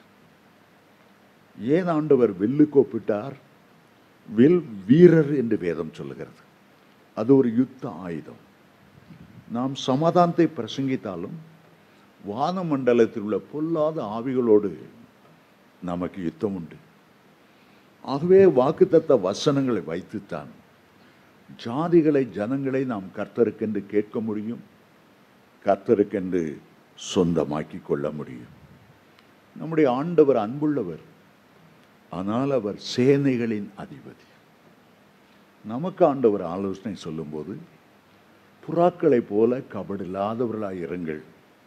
ஏன் ஆண்டவர் வில்லுக்கு ஒப்பிட்டார் வில் வீரர் என்று வேதம் சொல்லுகிறது அது ஒரு யுத்த ஆயுதம் நாம் சமாதானத்தை பிரசங்கித்தாலும் வானமண்டலத்தில் உள்ள பொல்லாத ஆவிகளோடு நமக்கு யுத்தம் உண்டு ஆகவே வாக்குத்தத்த வசனங்களை வைத்துத்தான் ஜாதிகளை ஜனங்களை நாம் கர்த்தருக்கென்று கேட்க முடியும் கர்த்தருக்கென்று சொந்தமாக்கி கொள்ள முடியும் நம்முடைய ஆண்டவர் அன்புள்ளவர் ஆனால் அவர் சேனைகளின் அதிபதி நமக்கு ஆண்டவர் ஆலோசனை சொல்லும்போது புறாக்களைப் போல கபடில்லாதவர்களாய் இருங்கள்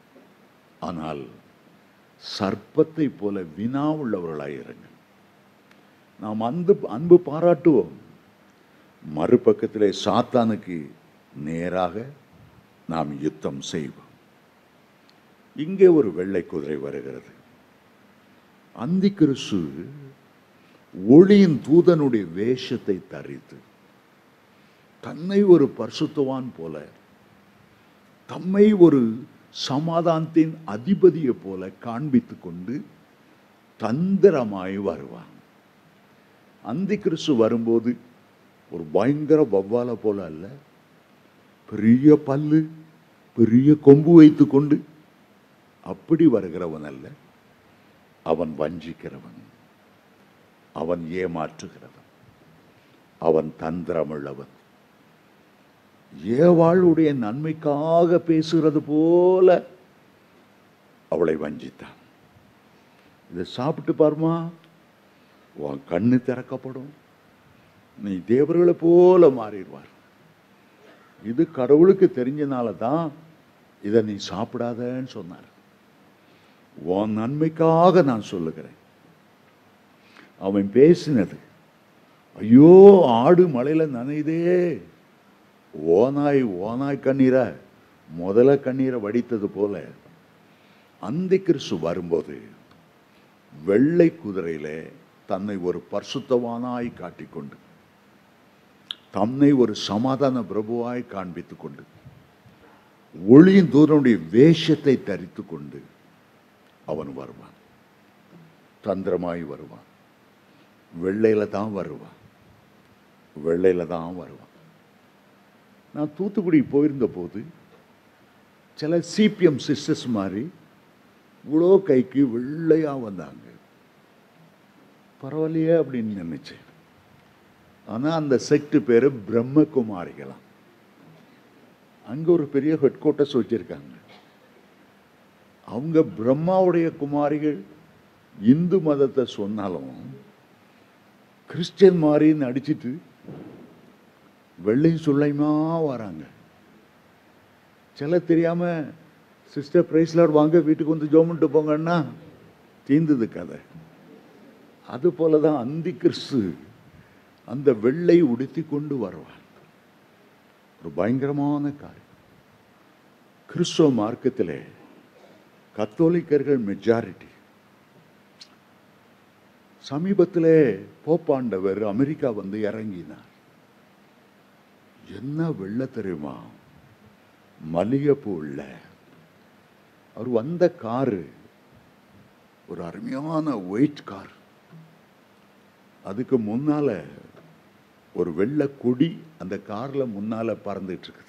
ஆனால் சர்ப்பத்தை போல வினா உள்ளவர்களாய் இருங்கள் நாம் அன்பு அன்பு பாராட்டுவோம் மறுபக்கத்திலே சாத்தானுக்கு நேராக நாம் யுத்தம் செய்வோம் இங்கே ஒரு வெள்ளை குதிரை வருகிறது அந்தி கிறிஸ்து ஒளியின் தூதனுடைய வேஷத்தை தரித்து தன்னை ஒரு பரிசுத்தவான் போல தம்மை ஒரு சமாதானத்தின் அதிபதியை போல காண்பித்து கொண்டு தந்திரமாய் வருவான் அந்தி கிறிஸ்து வரும்போது ஒரு பயங்கர வவ்வால போல அல்ல பெரிய பல்லு பெரிய கொம்பு வைத்து கொண்டு அப்படி வருகிறவன் அல்ல அவன் வஞ்சிக்கிறவன் அவன் ஏமாற்றுகிறவன் அவன் தந்திரமுள்ளவன் ஏவாளுடைய நன்மைக்காக பேசுகிறது போல அவளை வஞ்சித்தான் இதை சாப்பிட்டு பாருமா உன் கண்ணு திறக்கப்படும் நீ தேவர்களை போல மாறிடுவார் இது கடவுளுக்கு தெரிஞ்சனால தான் இதை நீ சாப்பிடாதன்னு சொன்னார் உன் நன்மைக்காக நான் சொல்லுகிறேன் அவன் பேசினது ஐயோ ஆடு மலையில நனையுதே ஓனாய் ஓனாய் கண்ணீரை முதல கண்ணீரை வடித்தது போல அந்த கிறிஸ்து வரும்போது வெள்ளை குதிரையிலே தன்னை ஒரு பரிசுத்தவானாய் காட்டிக்கொண்டு தன்னை ஒரு சமாதான பிரபுவாய் காண்பித்துக் கொண்டு ஒளியின் தூரனுடைய வேஷத்தை தரித்து கொண்டு அவன் வருவான் தந்திரமாய் வருவான் வெள்ளையில தான் வருவான் வெள்ளையில தான் வருவான் நான் தூத்துக்குடி போயிருந்த போது சில சிபிஎம் சிஸ்டர்ஸ் மாதிரி இவ்வளோ கைக்கு வெள்ளையா வந்தாங்க பரவாயில்லையே அப்படின்னு நினைச்சேன் ஆனால் அந்த செக்ட் பேர் பிரம்மகுமாரிகளாம் அங்கே ஒரு பெரிய ஹெட் குவார்ட்டர்ஸ் வச்சிருக்காங்க அவங்க பிரம்மாவுடைய குமாரிகள் இந்து மதத்தை சொன்னாலும் கிறிஸ்டியன் மாதிரி நடிச்சிட்டு வெள்ளை சுள்ளைமா வராங்க சில தெரியாம சிஸ்டர் பிரைஸ்லாட் வாங்க வீட்டுக்கு வந்து ஜோமன்ட்டு போங்கன்னா தீர்ந்தது கதை அது போல தான் அந்தி கிறிஸ்து அந்த வெள்ளை உடுத்தி கொண்டு வருவான் ஒரு பயங்கரமான காரியம் கிறிஸ்துவ மார்க்கத்திலே கத்தோலிக்கர்கள் மெஜாரிட்டி சமீபத்திலே போப்பாண்டவர் அமெரிக்கா வந்து இறங்கினார் என்ன வெள்ள தெரியுமா மல்லிகைப்பூ உள்ள அவர் வந்த காரு ஒரு அருமையான ஒயிட் கார் அதுக்கு முன்னால ஒரு வெள்ளை கொடி அந்த கார்ல முன்னால பறந்துட்டு இருக்குது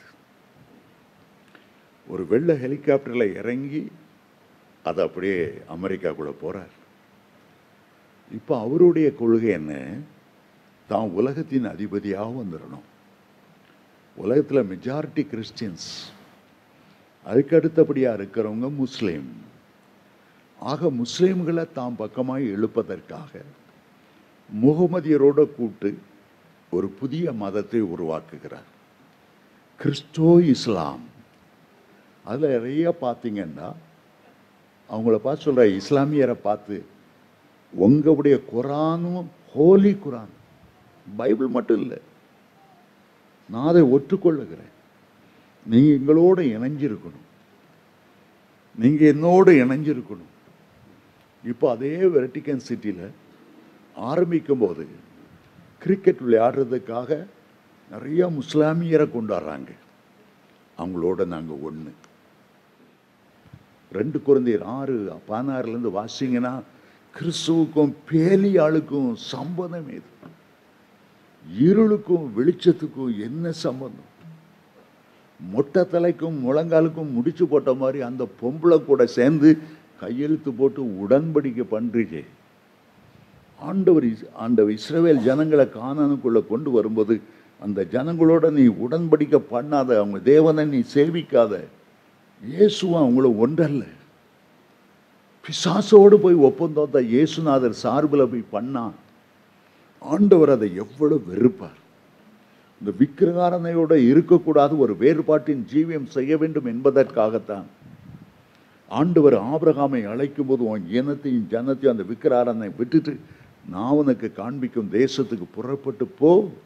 ஒரு வெள்ளை ஹெலிகாப்டர்ல இறங்கி அது அப்படியே அமெரிக்காக்குள்ள போறார் இப்போ அவருடைய கொள்கை என்ன தான் உலகத்தின் அதிபதியாக வந்துடணும் உலகத்தில் மெஜாரிட்டி கிறிஸ்டியன்ஸ் அதுக்கு அடுத்தபடியாக இருக்கிறவங்க முஸ்லீம் ஆக முஸ்லீம்களை தாம் பக்கமாய் எழுப்பதற்காக முகமதியரோட கூட்டு ஒரு புதிய மதத்தை உருவாக்குகிறார் கிறிஸ்டோ இஸ்லாம் அதில் நிறைய பார்த்தீங்கன்னா அவங்கள பார்த்து சொல்கிற இஸ்லாமியரை பார்த்து உங்களுடைய குரானும் ஹோலி குரான் பைபிள் மட்டும் இல்லை நான் அதை ஒற்றுக்கொள்ளுகிறேன் நீங்கள் எங்களோட இணைஞ்சிருக்கணும் நீங்கள் என்னோட இணைஞ்சிருக்கணும் இப்போ அதே வெரட்டிக்கன் சிட்டியில் ஆரம்பிக்கும் போது கிரிக்கெட் விளையாடுறதுக்காக நிறைய முஸ்லாமியரை கொண்டாடுறாங்க அவங்களோட நாங்கள் ஒன்று ரெண்டு குழந்தையர் ஆறு பதினாறுலேருந்து வாசிங்கன்னா கிறிஸ்துவுக்கும் பேலியாளுக்கும் சம்பந்தம் எது இருளுக்கும் வெளிச்சத்துக்கும் என்ன சம்பந்தம் மொட்டை தலைக்கும் முழங்காலுக்கும் முடிச்சு போட்ட மாதிரி அந்த பொம்பளை கூட சேர்ந்து கையெழுத்து போட்டு உடன்படிக்கை பண்றீங்க ஆண்டவர் இஸ்- ஆண்டவர் இஸ்ரவேல் ஜனங்களை கானானுக்குள்ள கொண்டு வரும்போது அந்த ஜனங்களோட நீ உடன்படிக்கை பண்ணாத அவங்க தேவனை நீ சேவிக்காத இயேசுவும் அவங்கள ஒன்றல்ல பிசாசோடு போய் ஒப்பந்தத்தை இயேசுநாதர் சார்பில் போய் பண்ணான் ஆண்டவர் அதை எவ்வளவு வெறுப்பார் இந்த விக்கிரகாரனையோட இருக்கக்கூடாது ஒரு வேறுபாட்டின் ஜீவியம் செய்ய வேண்டும் என்பதற்காகத்தான் ஆண்டவர் ஆபிரகாமை அழைக்கும் போது உன் இனத்தையும் ஜனத்தையும் அந்த விக்கிரகாரனை விட்டுட்டு நான் உனக்கு காண்பிக்கும் தேசத்துக்கு புறப்பட்டு போ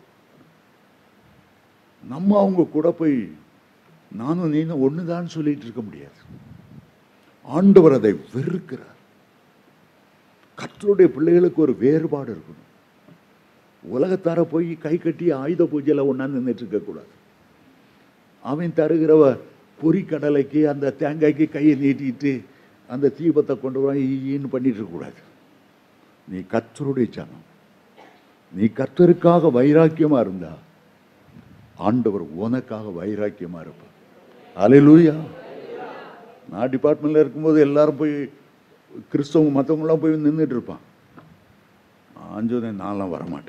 நம்ம அவங்க கூட போய் நானும் நீனும் ஒண்ணுதான் சொல்லிட்டு இருக்க முடியாது ஆண்டவர் அதை வெறுக்கிறார் கர்த்தருடைய பிள்ளைகளுக்கு ஒரு வேறுபாடு இருக்கணும் உலகத்தார போய் கை கட்டி ஆயுத பூஜையில் ஒன்றா நின்றுட்டு இருக்கக்கூடாது அவன் தருகிறவ பொறிக்கடலைக்கு அந்த தேங்காய்க்கு கையை நீட்டிட்டு அந்த தீபத்தை கொண்டு வர ஈன்னு பண்ணிட்டு இருக்கக்கூடாது நீ கர்த்தருடைய ஜனம் நீ கர்த்தருக்காக வைராக்கியமா இருந்தா ஆண்டவர் உனக்காக வைராக்கியமா இருப்பார் அலையிலூயா நான் டிபார்ட்மெண்ட்ல இருக்கும்போது எல்லாரும் போய் கிறிஸ்தவங்க மற்றவங்களாம் போய் நின்றுட்டு இருப்பான் நான் சொன்னேன் நான்லாம் வரமாட்டேன்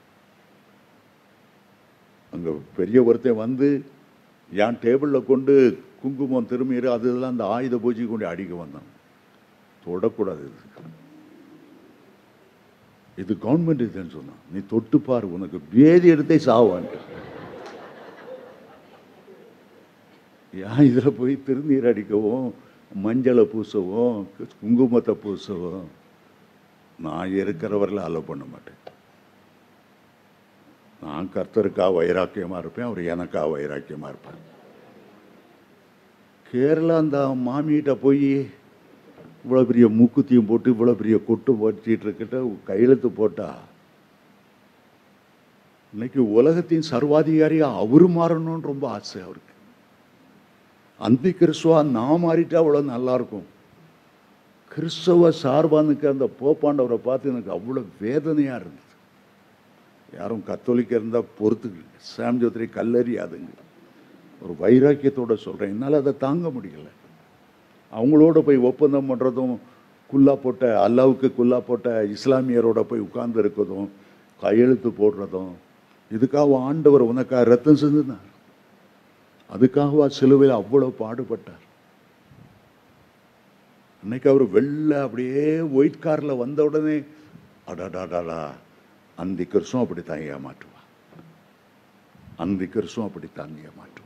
அங்கே பெரிய ஒருத்தன் வந்து என் டேபிளில் கொண்டு குங்குமம் திரும்பீர் அது இதெல்லாம் அந்த ஆயுத பூஜை கொண்டு அடிக்க வந்தான் தொடக்கூடாது இது இது கவர்மெண்ட் இதுன்னு சொன்னான் நீ தொட்டு பாரு உனக்கு பேதி எடுத்தே சாவான்ட்டு ஏன் இதில் போய் திருநீர் அடிக்கவும் மஞ்சளை பூசவும் குங்குமத்தை பூசவும் நான் இருக்கிறவரில் அலோ பண்ண மாட்டேன் நான் கர்த்தருக்காக வைராக்கியமாக இருப்பேன் அவர் எனக்காக வைராக்கியமாக இருப்பார் கேரளா அந்த மாமிகிட்ட போய் இவ்வளோ பெரிய மூக்குத்தியும் போட்டு இவ்வளோ பெரிய கொட்டு போட்டிட்டு இருக்கிட்ட கையெழுத்து போட்டா இன்னைக்கு உலகத்தின் சர்வாதிகாரியா அவரு மாறணும்னு ரொம்ப ஆசை அவருக்கு அந்தி கிறிஸ்துவா நான் மாறிட்டா அவ்வளோ நல்லா இருக்கும் கிறிஸ்தவ சார்பானுக்கு அந்த போப்பாண்டவரை பார்த்து எனக்கு அவ்வளோ வேதனையாக இருந்தது யாரும் கத்தோலிக்க இருந்தால் பொறுத்துக்கு சாம் ஜோத்ரி கல்லறியாதுங்க ஒரு வைராக்கியத்தோட சொல்கிறேன் என்னால் அதை தாங்க முடியல அவங்களோட போய் ஒப்பந்தம் பண்ணுறதும் குல்லா போட்ட அல்லாவுக்கு குல்லா போட்ட இஸ்லாமியரோட போய் உட்கார்ந்து இருக்கிறதும் கையெழுத்து போடுறதும் இதுக்காக ஆண்டவர் உனக்காக ரத்தம் செஞ்சுனார் அதுக்காகவா சிலுவையில் அவ்வளோ பாடுபட்டார் அன்னைக்கு அவர் வெள்ளை அப்படியே ஒயிட் காரில் வந்த உடனே அடாடாடாடா அந்தி கிறிஸ்துவம் அப்படித்தான் ஏமாற்றுவான் அந்தி கிறிஸ்துவம் அப்படித்தான் ஏமாற்றுவான்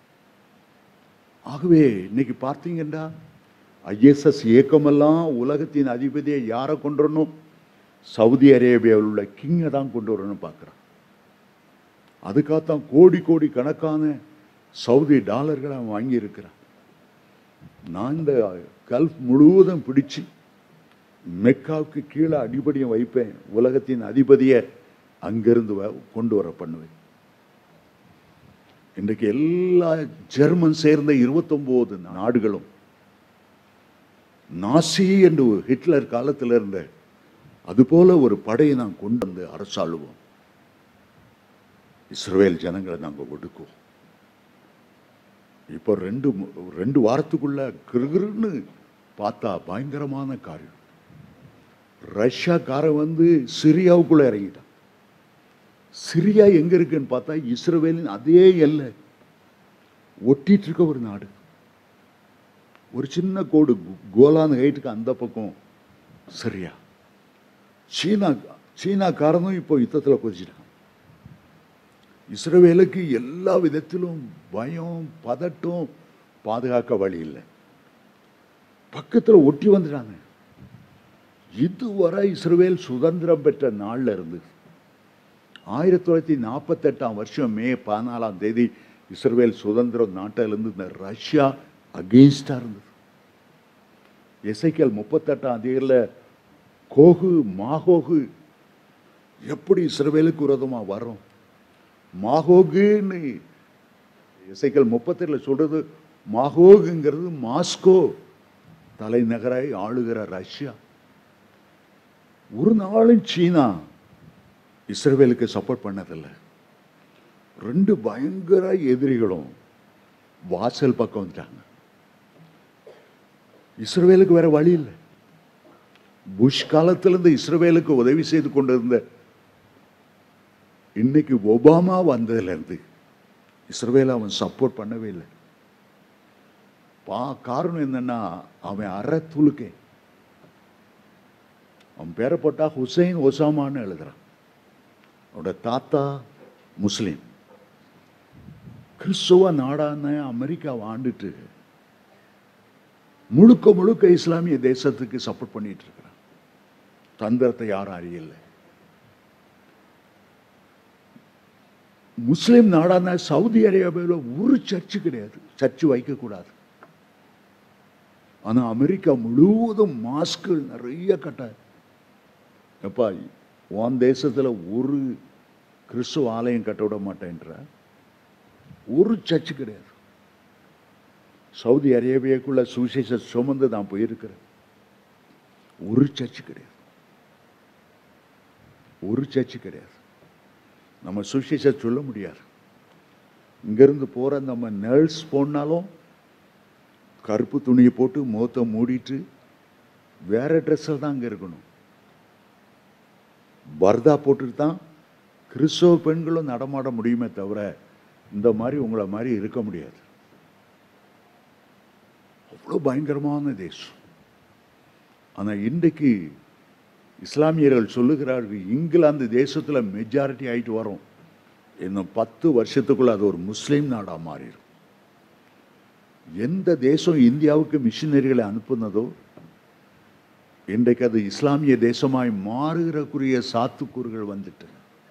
ஆகவே இன்னைக்கு பார்த்தீங்கன்னா ஐஎஸ்எஸ் இயக்கமெல்லாம் உலகத்தின் அதிபதியை யாரை கொண்டு வரணும் சவுதி அரேபியாவில் உள்ள கிங்கை தான் கொண்டு வரணும்னு பார்க்குறான் அதுக்காகத்தான் கோடி கோடி கணக்கான சவுதி டாலர்களை அவன் வாங்கியிருக்கிறான் நான் இந்த கல்ஃப் முழுவதும் பிடிச்சு மெக்காவுக்கு கீழே அடிபடியும் வைப்பேன் உலகத்தின் அதிபதியை அங்கிருந்து வ- கொண்டு வர பண்ணுவேன் இன்றைக்கு எல்லா ஜெர்மன் சேர்ந்த இருபத்தொம்போது நாடுகளும் நாசி என்று ஒரு ஹிட்லர் காலத்தில் இருந்த அதுபோல ஒரு படையை நான் கொண்டு வந்து அரசாளுவோம் இஸ்ரவேல் ஜனங்களை நாங்கள் ஒடுக்குவோம் இப்போ ரெண்டு மு- ரெண்டு வாரத்துக்குள்ள கிருகிருன்னு பார்த்தா பயங்கரமான காரியம் ரஷ்யாக்காரன் வந்து சிரியாவுக்குள்ள இறங்கிட்டான் சிரியா எங்க இருக்குன்னு பார்த்தா இஸ்ரவேலின் அதே எல்லை ஒட்டிட்டு இருக்க ஒரு நாடு ஒரு சின்ன கோடு கோ- கோலான் ஹைட்டுக்கு அந்த பக்கம் சிரியா சீனா சீனாக்காரனும் இப்போ யுத்தத்தில் குதிச்சிட்டான் இஸ்ரவேலுக்கு எல்லா விதத்திலும் பயம் பதட்டம் பாதுகாக்க வழி இல்லை பக்கத்தில் ஒட்டி வந்துட்டாங்க இதுவரை இஸ்ரவேல் சுதந்திரம் பெற்ற நாள்ல இருந்து ஆயிரத்தி தொள்ளாயிரத்தி நாற்பத்தெட்டாம் வருஷம் மே பதினாலாம் தேதி இஸ்ரவேல் சுதந்திரம் நாட்டிலிருந்து இந்த ரஷ்யா அகெயின்ஸ்டாக இருந்தது எசைக்கல் முப்பத்தெட்டாம் அதிகரில் கோகு மாகோகு எப்படி இஸ்ரவேலுக்கு விரோதமாக வரும் மாகோகுன்னு இசைக்கல் முப்பத்தெட்டில் சொல்றது மாகோகுங்கிறது மாஸ்கோ தலைநகராய் ஆளுகிற ரஷ்யா ஒரு நாளும் சீனா இஸ்ரவேலுக்கு சப்போர்ட் பண்ணதில்லை ரெண்டு பயங்கர எதிரிகளும் வாசல் பக்கம் வந்துட்டாங்க இஸ்ரவேலுக்கு வேற வழி இல்லை புஷ் காலத்திலிருந்து இஸ்ரவேலுக்கு உதவி செய்து கொண்டிருந்த இன்னைக்கு ஒபாமா வந்ததுலேருந்து இஸ்ரவேலை அவன் சப்போர்ட் பண்ணவே இல்லை பா காரணம் என்னன்னா அவன் அற துலுக்கே அவன் பேரை போட்டா ஹுசைன் ஒசாமான்னு எழுதுறான் அவனோட தாத்தா முஸ்லீம் கிறிஸ்துவ நாடான அமெரிக்கா ஆண்டுட்டு முழுக்க முழுக்க இஸ்லாமிய தேசத்துக்கு சப்போர்ட் பண்ணிட்டு இருக்கிறான் தந்திரத்தை யாரும் அறியல முஸ்லிம் நாடான சவுதி அரேபியாவில் ஒரு சர்ச்சு கிடையாது சர்ச்சு வைக்கக்கூடாது ஆனா அமெரிக்கா முழுவதும் மாஸ்கள் நிறைய கட்ட எப்பா உன் தேசத்துல ஒரு கிறிஸ்துவ ஆலயம் கட்ட விட மாட்டேன்ற ஒரு சர்ச்சு கிடையாது சவுதி அரேபியாக்குள்ள சுவிசேஷ சுமந்து நான் போயிருக்கிறேன் ஒரு சர்ச்சு கிடையாது ஒரு சர்ச்சு கிடையாது நம்ம சுவிசேஷ சொல்ல முடியாது இங்கிருந்து போற நம்ம நர்ஸ் போனாலும் கருப்பு துணியை போட்டு முகத்தை மூடிட்டு வேற ட்ரெஸ்ஸில் தான் அங்கே இருக்கணும் பர்தா போட்டுட்டு தான் கிறிஸ்தவ பெண்களும் நடமாட முடியுமே தவிர இந்த மாதிரி உங்களை மாதிரி இருக்க முடியாது அவ்வளோ பயங்கரமான தேசம் ஆனால் இன்றைக்கு இஸ்லாமியர்கள் சொல்லுகிறார்கள் இங்கிலாந்து தேசத்தில் மெஜாரிட்டி ஆயிட்டு வரும் இன்னும் பத்து வருஷத்துக்குள்ள அது ஒரு முஸ்லீம் நாடாக மாறிடும் எந்த தேசம் இந்தியாவுக்கு மிஷினரிகளை அனுப்புனதோ இன்றைக்கு அது இஸ்லாமிய தேசமாய் மாறுகிறக்குரிய சாத்துக்கூறுகள் வந்துட்டு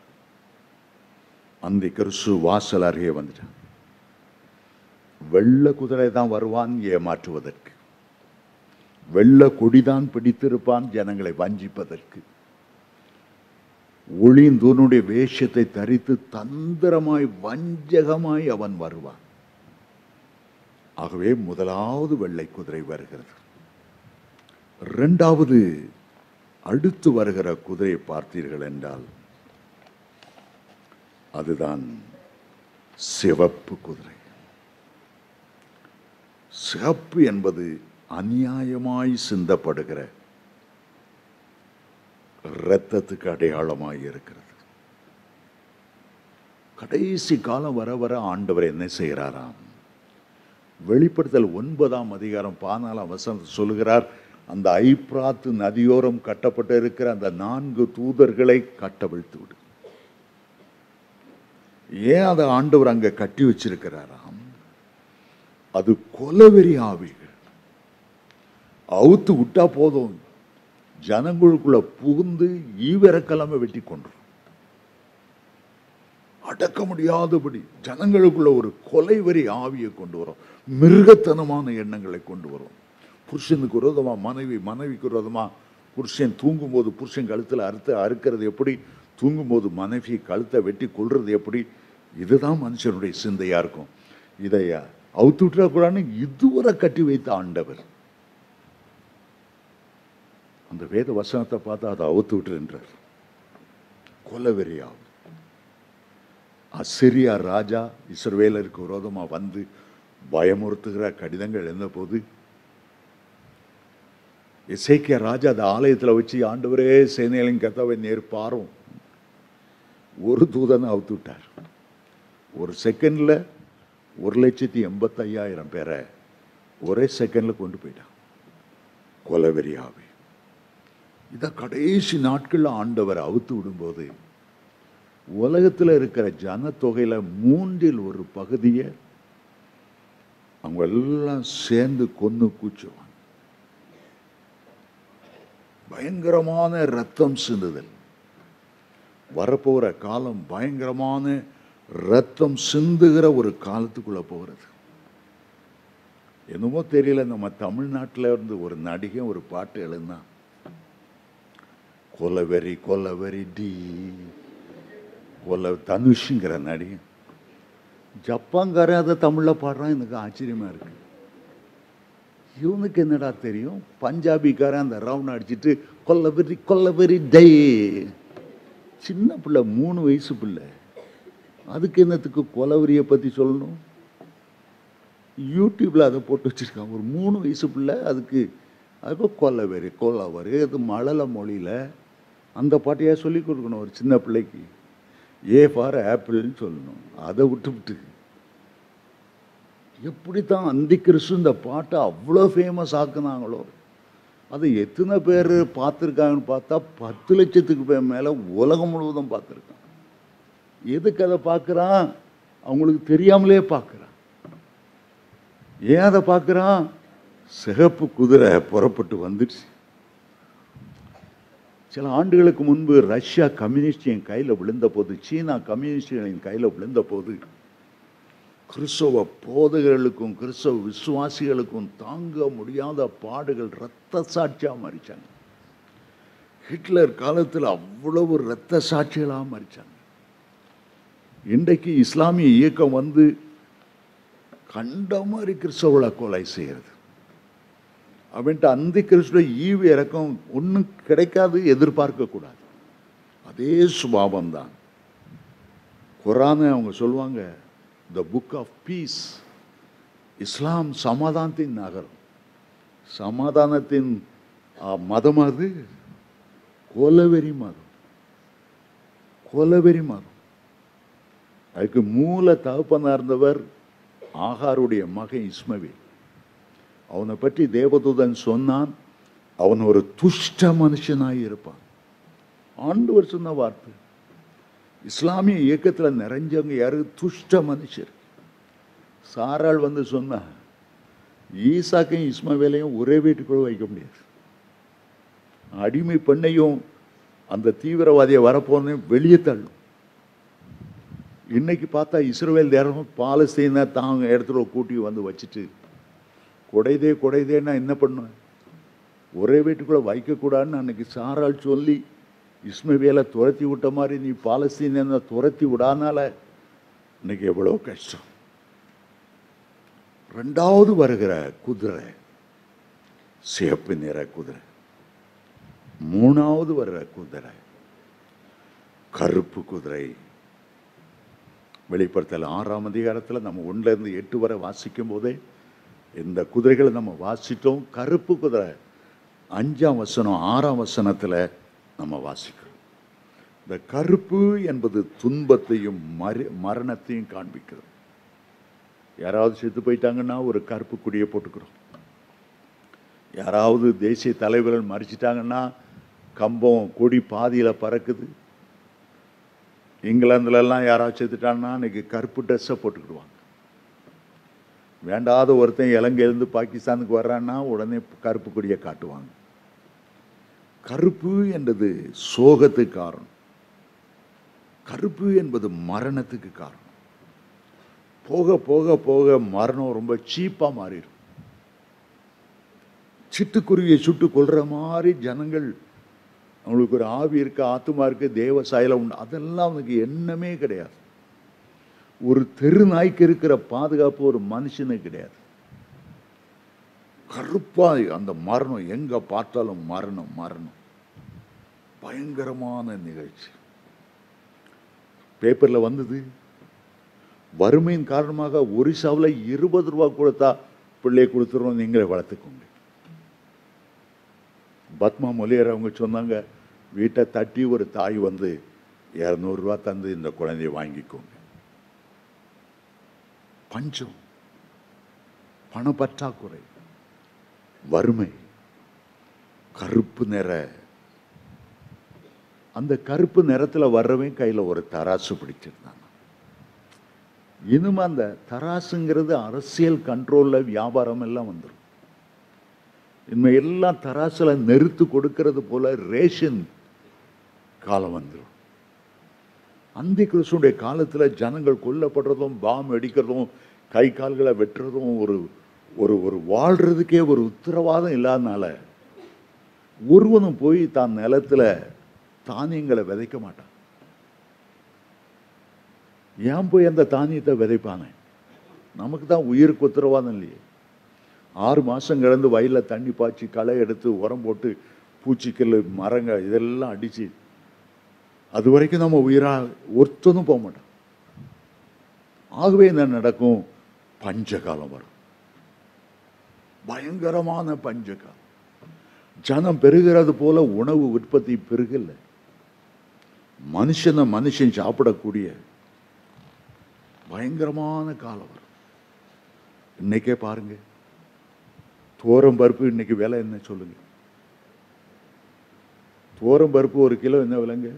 அந்த கிறிஸ்து வாசல் அருகே வந்துட்டான் வெள்ள குதிரை தான் வருவான் ஏமாற்றுவதற்கு வெள்ள கொடிதான் பிடித்திருப்பான் ஜனங்களை வஞ்சிப்பதற்கு ஒளிந்தூனுடைய வேஷத்தை தரித்து தந்திரமாய் வஞ்சகமாய் அவன் வருவான் ஆகவே முதலாவது வெள்ளை குதிரை வருகிறது இரண்டாவது அடுத்து வருகிற குதிரையை பார்த்தீர்கள் என்றால் அதுதான் சிவப்பு குதிரை சிவப்பு என்பது அநியாயமாய் சிந்தப்படுகிற இரத்தத்துக்கு அடையாளமாய் இருக்கிறது கடைசி காலம் வர வர ஆண்டவர் என்ன செய்கிறாராம் வெளிப்படுத்தல் ஒன்பதாம் அதிகாரம் பதினாலாம் வசனம் சொல்லுகிறார் அந்த ஐப்ராத்து நதியோரம் கட்டப்பட்டு இருக்கிற அந்த நான்கு தூதர்களை கட்டவிழ்த்து விடு ஏன் அதை ஆண்டவர் அங்க கட்டி வச்சிருக்கிறாராம் அது கொலவெறி ஆவிகள் அவுத்து விட்டா போதும் ஜனங்களுக்குள்ள புகுந்து ஈவிரக்கெல்லாம வெட்டி கொண்டுரும் அடக்க முடியாதபடி ஜனங்களுக்குள்ள ஒரு கொலை வரி ஆவியை கொண்டு வரும் மிருகத்தனமான எண்ணங்களை கொண்டு வரும் புருஷனுக்கு விரோதமா மனைவி மனைவிக்கு விரோதமா புருஷன் தூங்கும்போது புருஷன் கழுத்தில் அறுத்து அறுக்கிறது எப்படி தூங்கும்போது மனைவி கழுத்தை வெட்டி கொள்றது எப்படி இதுதான் மனுஷனுடைய சிந்தையா இருக்கும் இதை அவுத்து விட்டுறக்கூடாதுன்னு இதுவரை கட்டி வைத்த ஆண்டவர் அந்த வேத வசனத்தை பார்த்தா அதை அவுத்து விட்டுருன்றார் கொலவெறியாகும் அசிரியா ராஜா இஸ்ரவேலருக்கு விரோதமா வந்து பயமுறுத்துகிற கடிதங்கள் எழுந்த போது இசைக்கிய ராஜா அந்த ஆலயத்துல வச்சு ஆண்டவரே சேனைகளின் கதவை நேர் பாரும் ஒரு தூதனை அவுத்து விட்டார் ஒரு செகண்ட்ல ஒரு லட்சத்தி எண்பத்தையாயிரம் பேரை ஒரே செகண்ட்ல கொண்டு போயிட்டான் கொலவெறியாவே இத கடைசி நாட்கள்ல ஆண்டவர் அவுத்து விடும்போது உலகத்துல இருக்கிற ஜனத்தொகையில மூன்றில் ஒரு பகுதியை அவங்க எல்லாம் சேர்ந்து கொன்னு கூச்சுவாங்க பயங்கரமான ரத்தம் சிந்துதல் வரப்போகிற காலம் பயங்கரமான ரத்தம் சிந்துகிற ஒரு காலத்துக்குள்ள போகிறது என்னமோ தெரியல நம்ம தமிழ்நாட்டில் இருந்து ஒரு நடிகை ஒரு பாட்டு எழுந்தான் கொலவெறி கொலவெறி டி கொல தனுஷுங்கிற நடிகை ஜப்பான்காரன் அதை தமிழில் பாடுறான் எனக்கு ஆச்சரியமா இருக்கு இவனுக்கு என்னடா தெரியும் பஞ்சாபிக்காரன் அந்த ரவுண்ட் அடிச்சிட்டு கொல்லவெறி கொல்லவெறி டை சின்ன பிள்ளை மூணு வயசு பிள்ளை அதுக்கு என்னத்துக்கு கொலவெறியை பற்றி சொல்லணும் யூடியூப்பில் அதை போட்டு வச்சுருக்கான் ஒரு மூணு வயசு பிள்ளை அதுக்கு அதுக்கு கொல்லவெறி கொல்லவரி அது மழலை மொழியில் அந்த பாட்டையா சொல்லி கொடுக்கணும் ஒரு சின்ன பிள்ளைக்கு ஏ ஃபார் ஆப்பிள்னு சொல்லணும் அதை விட்டுவிட்டு எப்படித்தான் அந்தி கிறிஸ்து இந்த பாட்டை அவ்வளோ ஃபேமஸ் ஆக்குனாங்களோ அது எத்தனை பேர் பார்த்துருக்காங்கன்னு பார்த்தா பத்து லட்சத்துக்கு பேர் மேலே உலகம் முழுவதும் பார்த்துருக்கான் எதுக்கு அதை பார்க்குறான் அவங்களுக்கு தெரியாமலே பார்க்குறான் ஏன் அதை பார்க்குறான் சிகப்பு குதிரை புறப்பட்டு வந்துடுச்சு சில ஆண்டுகளுக்கு முன்பு ரஷ்யா கம்யூனிஸ்டின் கையில் விழுந்த போது சீனா கம்யூனிஸ்டுகளின் கையில் விழுந்த போது கிறிஸ்தவ போதகர்களுக்கும் கிறிஸ்தவ விசுவாசிகளுக்கும் தாங்க முடியாத பாடுகள் இரத்த சாட்சியா மறிச்சாங்க ஹிட்லர் காலத்தில் அவ்வளவு இரத்த சாட்சிகளாக மறிச்சாங்க இன்றைக்கு இஸ்லாமிய இயக்கம் வந்து கண்ட மாதிரி கிறிஸ்தவர்களை கொலை செய்கிறது அப்படின்ட்டு அந்த கிறிஸ்துவ ஈவு இறக்கம் ஒன்றும் கிடைக்காது எதிர்பார்க்க கூடாது அதே சுபாவம் தான் குரானை அவங்க சொல்லுவாங்க the book of peace Islam சமாதானத்தின் நகரம் சமாதானத்தின் ஆ, மதம் அது கொலவெறி மதம் கொலவெறி மதம் அதுக்கு மூல தகப்பனா இருந்தவர் ஆகாருடைய மகன் இஸ்மவேல் அவனை பற்றி தேவதூதன் சொன்னான் அவன் ஒரு துஷ்ட மனுஷனாய் இருப்பான் ஆண்டவர் சொன்ன வார்த்தை இஸ்லாமிய இயக்கத்தில் நிறைஞ்சவங்க யாரு துஷ்ட மனுஷர் சாராள் வந்து சொன்னா ஈசாக்கையும் இஸ்மவேலையும் ஒரே வீட்டுக்குள்ள வைக்க முடியாது அடிமை பெண்ணையும் அந்த தீவிரவாதியை வரப்போனே வெளியே தள்ளும் இன்னைக்கு பார்த்தா இஸ்ரேல் தேரம் பாலஸ்தீனை தாங்க இடத்துல கூட்டி வந்து வச்சுட்டு குடைதே குடைதேன்னா என்ன பண்ணுவேன் ஒரே வீட்டுக்குள்ள வைக்கக்கூடாதுன்னு அன்னைக்கு சாரால் சொல்லி இஸ்மவேலை துரத்தி விட்ட மாதிரி நீ பாலஸ்தீன துரத்தி விடாதனால இன்னைக்கு எவ்வளோ கஷ்டம் ரெண்டாவது வருகிற குதிரை சிவப்பு நிற குதிரை மூணாவது வருகிற குதிரை கருப்பு குதிரை வெளிப்படுத்தல் ஆறாம் அதிகாரத்தில் நம்ம ஒண்ணுல இருந்து எட்டு வரை வாசிக்கும் போதே இந்த குதிரைகளை நம்ம வாசிட்டோம் கருப்பு குதிரை அஞ்சாம் வசனம் ஆறாம் வசனத்தில் நம்ம வாசிக்கிறோம் இந்த கருப்பு என்பது துன்பத்தையும் மரி மரணத்தையும் காண்பிக்கிறது யாராவது செத்து போயிட்டாங்கன்னா ஒரு கருப்பு கொடியை போட்டுக்கிறோம் யாராவது தேசிய தலைவர்கள் மறிச்சிட்டாங்கன்னா கம்பம் கொடி பாதியில் பறக்குது இங்கிலாந்துலலாம் யாராவது செத்துட்டாங்கன்னா இன்னைக்கு கருப்பு ட்ரெஸ்ஸை போட்டுக்கிடுவாங்க வேண்டாத ஒருத்தன் இலங்கையிலேருந்து பாகிஸ்தானுக்கு வர்றான்னா உடனே கருப்பு கொடியை காட்டுவாங்க கருப்பு என்றது சோகத்துக்கு காரணம் கருப்பு என்பது மரணத்துக்கு காரணம் போக போக போக மரணம் ரொம்ப சீப்பாக மாறிடும் சிட்டுக்குருவியை சுட்டு கொல்ற மாதிரி ஜனங்கள் அவங்களுக்கு ஒரு ஆவி இருக்கு ஆத்துமா இருக்கு தேவ சாயலம் உண்டு அதெல்லாம் அவனுக்கு எண்ணமே கிடையாது ஒரு தெரு நாய்க்கு இருக்கிற பாதுகாப்பு ஒரு மனுஷனுக்கு கிடையாது கருப்பா அந்த மரணம் எங்க பார்த்தாலும் மரணம் மரணம் பயங்கரமான நிகழ்ச்சி பேப்பர்ல வந்தது வறுமையின் காரணமாக ஒரிசாவில் இருபது ரூபா கொடுத்தா பிள்ளையை கொடுத்துருவோம் நீங்களே வளர்த்துக்கோங்க பத்மா மொழியர் அவங்க சொன்னாங்க வீட்டை தட்டி ஒரு தாய் வந்து இரநூறுவா தந்து இந்த குழந்தைய வாங்கிக்கோங்க பஞ்சம் பணப்பற்றாக்குறை வறுமை கருப்பு நிற அந்த கருப்பு நிறத்தில் வர்றவன் கையில் ஒரு தராசு பிடிச்சிருந்தாங்க இனிமே அந்த தராசுங்கிறது அரசியல் கண்ட்ரோலில் வியாபாரம் எல்லாம் வந்துடும் இனிமே எல்லாம் தராசுல நெருத்து கொடுக்கறது போல ரேஷன் காலம் வந்துடும் அந்தி கிறிஸ்துடைய காலத்தில் ஜனங்கள் கொல்லப்படுறதும் பாம் அடிக்கிறதும் கை கால்களை வெட்டுறதும் ஒரு ஒரு ஒரு வாழ்றதுக்கே ஒரு உத்தரவாதம் இல்லாதனால ஒருவனும் போய் தான் நிலத்துல தானியங்களை விதைக்க மாட்டான் ஏன் போய் அந்த தானியத்தை விதைப்பானே நமக்கு தான் உயிருக்கு உத்தரவாதம் இல்லையே ஆறு மாதம் கிடந்து வயலில் தண்ணி பாய்ச்சி களை எடுத்து உரம் போட்டு பூச்சிக்கல் மரங்க இதெல்லாம் அடித்து அது வரைக்கும் நம்ம உயிராக ஒருத்தனும் போக மாட்டோம் ஆகவே என்ன நடக்கும் பஞ்சகாலம் வரும் பயங்கரமான பஞ்சகாலம் ஜனம் பெருகிறது போல உணவு உற்பத்தி பெருகல மனுஷனை மனுஷன் சாப்பிடக்கூடிய பயங்கரமான காலம் வரும் இன்னைக்கே பாருங்க தோரம் பருப்பு இன்னைக்கு விலை என்ன சொல்லுங்க தோரம் பருப்பு ஒரு கிலோ என்ன விலைங்க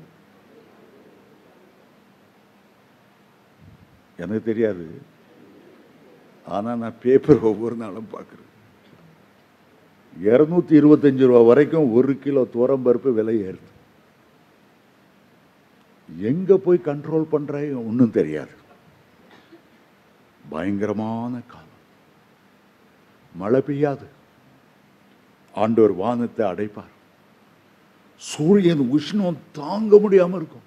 எனக்கு தெரியாது ஆனா நான் பேப்பர் ஒவ்வொரு நாளும் பார்க்குறேன் இரநூத்தி இருபத்தஞ்சு ரூபா வரைக்கும் ஒரு கிலோ தோரம் பருப்பு விலை ஏறுது எங்க போய் கண்ட்ரோல் பண்றாங்க ஒன்றும் தெரியாது பயங்கரமான காலம் மழை பெய்யாது ஆண்டவர் வானத்தை அடைப்பார் சூரியன் உஷ்ணம் தாங்க முடியாம இருக்கும்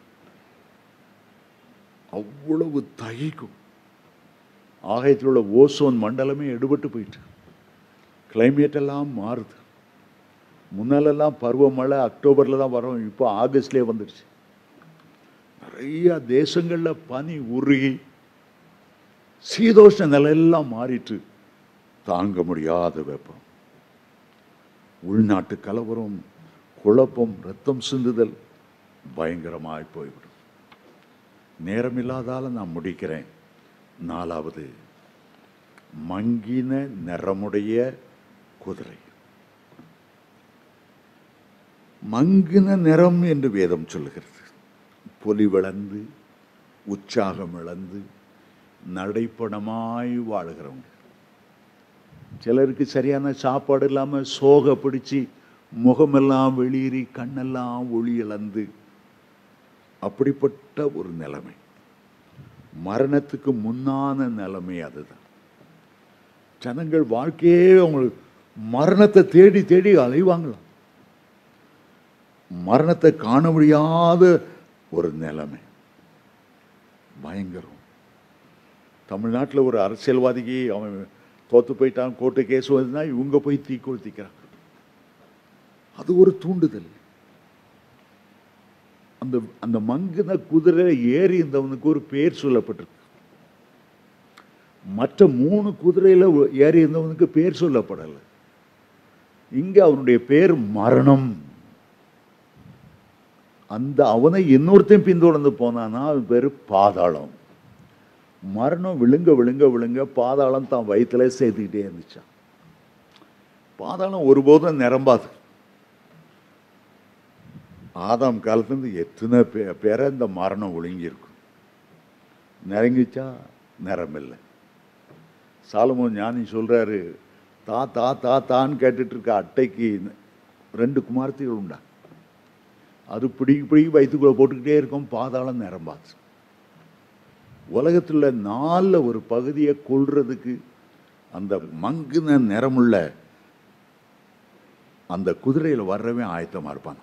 அவ்வளவு தகிக்கும் ஆகாயத்தில் உள்ள ஓசோன் மண்டலமே எடுபட்டு போயிட்டு கிளைமேட் எல்லாம் மாறுது முன்னாலெல்லாம் பருவமழை அக்டோபரில் தான் வரும் இப்போ ஆகஸ்ட்லேயே வந்துடுச்சு நிறைய தேசங்களில் பனி உருகி சீதோஷ்ண நிலையெல்லாம் மாறிட்டு தாங்க முடியாத வெப்பம் உள்நாட்டு கலவரம் குழப்பம் ரத்தம் சிந்துதல் பயங்கரமாய் போய்விடும் நேரம் இல்லாதால நான் முடிக்கிறேன் நாலாவது மங்கின நிறமுடைய குதிரை மங்கின நிறம் என்று வேதம் சொல்லுகிறது பொலிவிழந்து உற்சாகம் இழந்து நடைப்படமாய் வாழ்கிறவங்க சிலருக்கு சரியான சாப்பாடு இல்லாமல் சோக பிடிச்சி முகமெல்லாம் வெளியேறி கண்ணெல்லாம் ஒளி இழந்து அப்படிப்பட்ட ஒரு நிலைமை மரணத்துக்கு முன்னான நிலைமை அதுதான் ஜனங்கள் வாழ்க்கையே அவங்களுக்கு மரணத்தை தேடி தேடி அலைவாங்களாம் மரணத்தை காண முடியாத ஒரு நிலைமை பயங்கரம் தமிழ்நாட்டில் ஒரு அரசியல்வாதிக்கு அவன் தோத்து போயிட்டான் கோர்ட்டு கேஸ் வந்ததுன்னா இவங்க போய் தீ கொளுத்திக்கிறாங்க அது ஒரு தூண்டுதல் அந்த அந்த மங்கின குதிரை ஏறி இருந்தவனுக்கு ஒரு பேர் சொல்லப்பட்டிருக்கு மற்ற மூணு குதிரையில ஏறி இருந்தவனுக்கு பேர் சொல்லப்படலை இங்க அவனுடைய பேர் மரணம் அந்த அவனை இன்னொருத்தையும் பின்தொடர்ந்து போனானா அவன் பேர் பாதாளம் மரணம் விழுங்க விழுங்க விழுங்க பாதாளம் தான் வயிற்றுல சேர்த்துக்கிட்டே இருந்துச்சான் பாதாளம் ஒருபோதும் நிரம்பாது ஆதாம் காலத்துலேருந்து எத்தனை பே பேரை இந்த மரணம் ஒழுங்கியிருக்கும் நிறங்கிச்சா நிறமில்லை சாலமோன் ஞானி சொல்றாரு தா தா தா தான்னு கேட்டுட்டு இருக்க அட்டைக்கு ரெண்டு குமார்த்திகள் உண்டா அது பிடிக்கி பிடிக்கி வயிற்றுக்குள்ளே போட்டுக்கிட்டே இருக்கும் பாதாளம் நிரம்பாது உலகத்தில் நாலில் ஒரு பகுதியை கொள்றதுக்கு அந்த மங்குன நிறமுள்ள அந்த குதிரையில் வர்றவன் ஆயத்தமாக இருப்பாங்க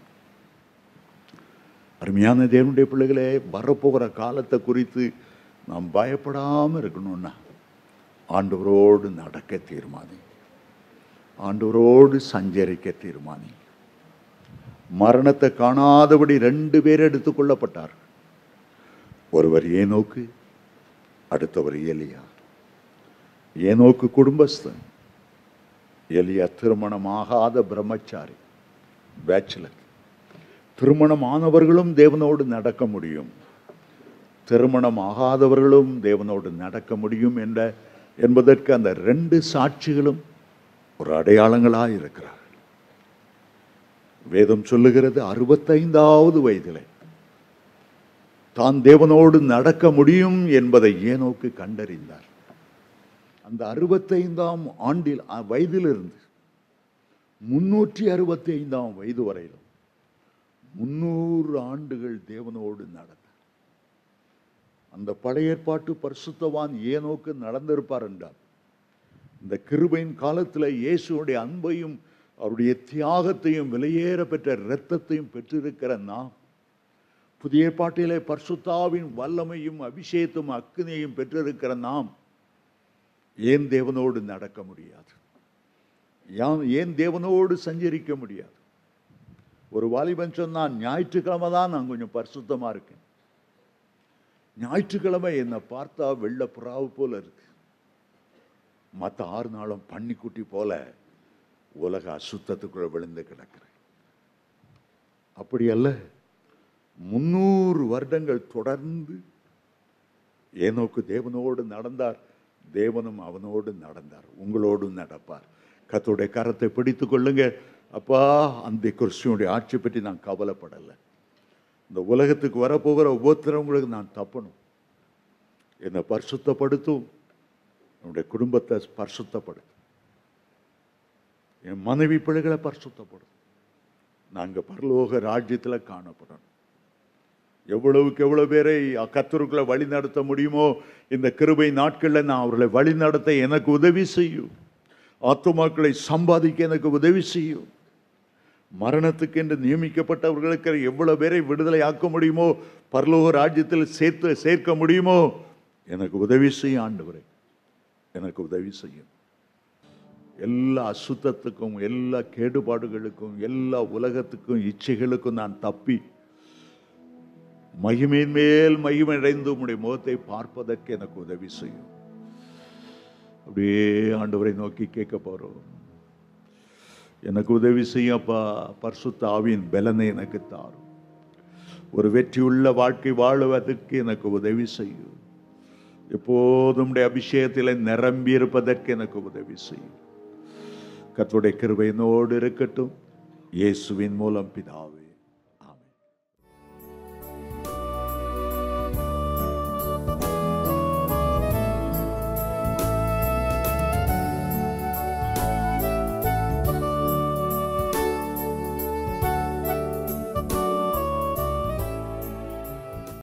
அருமையான தேவனுடைய பிள்ளைகளே வரப்போகிற காலத்தை குறித்து நாம் பயப்படாமல் இருக்கணும்னா ஆண்டவரோடு நடக்க தீர்மானி ஆண்டவரோடு சஞ்சரிக்க தீர்மானி மரணத்தை காணாதபடி ரெண்டு பேர் எடுத்துக்கொள்ளப்பட்டார்கள் ஒருவர் ஏனோக்கு அடுத்தவர் எலியா ஏனோக்கு குடும்பஸ்தன் எலியா திருமணமாகாத பிரம்மச்சாரி பேச்சுலர் திருமணமானவர்களும் தேவனோடு நடக்க முடியும் திருமணம் ஆகாதவர்களும் தேவனோடு நடக்க முடியும் என்ற என்பதற்கு அந்த ரெண்டு சாட்சிகளும் ஒரு அடையாளங்களாக இருக்கிறார்கள் வேதம் சொல்லுகிறது அறுபத்தைந்தாவது வயதிலே தான் தேவனோடு நடக்க முடியும் என்பதை ஏனோக்கு கண்டறிந்தார் அந்த அறுபத்தைந்தாம் ஆண்டில் அ- வயதிலிருந்து முன்னூற்றி அறுபத்தி ஐந்தாம் வயது வரையிலும் முன்னூறு ஆண்டுகள் தேவனோடு நடந்தார் அந்த பழைய ஏற்பாட்டு பரிசுத்தவான் ஏனோக்கு நடந்திருப்பார் என்றார் இந்த கிருபையின் காலத்தில் இயேசுடைய அன்பையும் அவருடைய தியாகத்தையும் விலையேற பெற்ற இரத்தத்தையும் பெற்றிருக்கிற நாம் புதிய ஏற்பாட்டிலே பரிசுத்தாவின் வல்லமையும் அபிஷேகத்தும் அக்னியையும் பெற்றிருக்கிற நாம் ஏன் தேவனோடு நடக்க முடியாது யாம் ஏன் தேவனோடு சஞ்சரிக்க முடியாது ஒரு வாலிபன் சொன்னான் ஞாயிற்றுக்கிழமை தான் நான் கொஞ்சம் பரிசுத்தமா இருக்கேன் ஞாயிற்றுக்கிழமை என்னை பார்த்தா வெள்ள புறாவு போல இருக்கு மற்ற ஆறு நாளும் பன்னிக்குட்டி போல உலக அசுத்தத்துக்குள்ள விழுந்து கிடக்கிறேன் அப்படி அல்ல முன்னூறு வருடங்கள் தொடர்ந்து ஏனோக்கு தேவனோடு நடந்தார் தேவனும் அவனோடு நடந்தார் உங்களோடும் நடப்பார் கர்த்தருடைய கரத்தை பிடித்து கொள்ளுங்க அப்பா அந்த கிறிஸ்துவனுடைய ஆட்சி பற்றி நான் கவலைப்படலை இந்த உலகத்துக்கு வரப்போகிற ஒவ்வொருத்தரவங்களுக்கு நான் தப்பணும் என்னை பரிசுத்தப்படுத்தும் என்னுடைய குடும்பத்தை பரிசுத்தப்படுத்தும் என் மனைவி பிள்ளைகளை பரிசுத்தப்படும் நாங்கள் பரலோக ராஜ்யத்தில் காணப்படணும் எவ்வளவுக்கு எவ்வளவு பேரை கத்தருக்குள்ள வழி நடத்த முடியுமோ இந்த கிருபை நாட்களில் நான் அவர்களை வழி நடத்த எனக்கு உதவி செய்யும் ஆத்துமாக்களை சம்பாதிக்க எனக்கு உதவி செய்யும் மரணத்துக்கு என்று நியமிக்கப்பட்டவர்களுக்கு எவ்வளவு பேரை விடுதலை ஆக்க முடியுமோ பரலோக ராஜ்யத்தில் சேர்த்து சேர்க்க முடியுமோ எனக்கு உதவி செய்யும் ஆண்டவரே எனக்கு உதவி செய்யும் எல்லா அசுத்தத்துக்கும் எல்லா கேடுபாடுகளுக்கும் எல்லா உலகத்துக்கும் இச்சைகளுக்கும் நான் தப்பி மகிமையின் மேல் மகிமை அடைந்து உம்முடைய முகத்தை பார்ப்பதற்கு எனக்கு உதவி செய்யும் அப்படியே ஆண்டவரை நோக்கி கேட்க போறோம் எனக்கு உதவி செய்யப்பா பரிசுத்த ஆவியின் பலனை எனக்கு தாரும் ஒரு வெற்றியுள்ள வாழ்க்கை வாழுவதற்கு எனக்கு உதவி செய்யும் எப்போதும் உம்முடைய அபிஷேகத்தில் நிரம்பி இருப்பதற்கு எனக்கு உதவி செய்யும் கர்த்தருடைய கிருபையினோடு இருக்கட்டும் இயேசுவின் மூலம் பிதாவே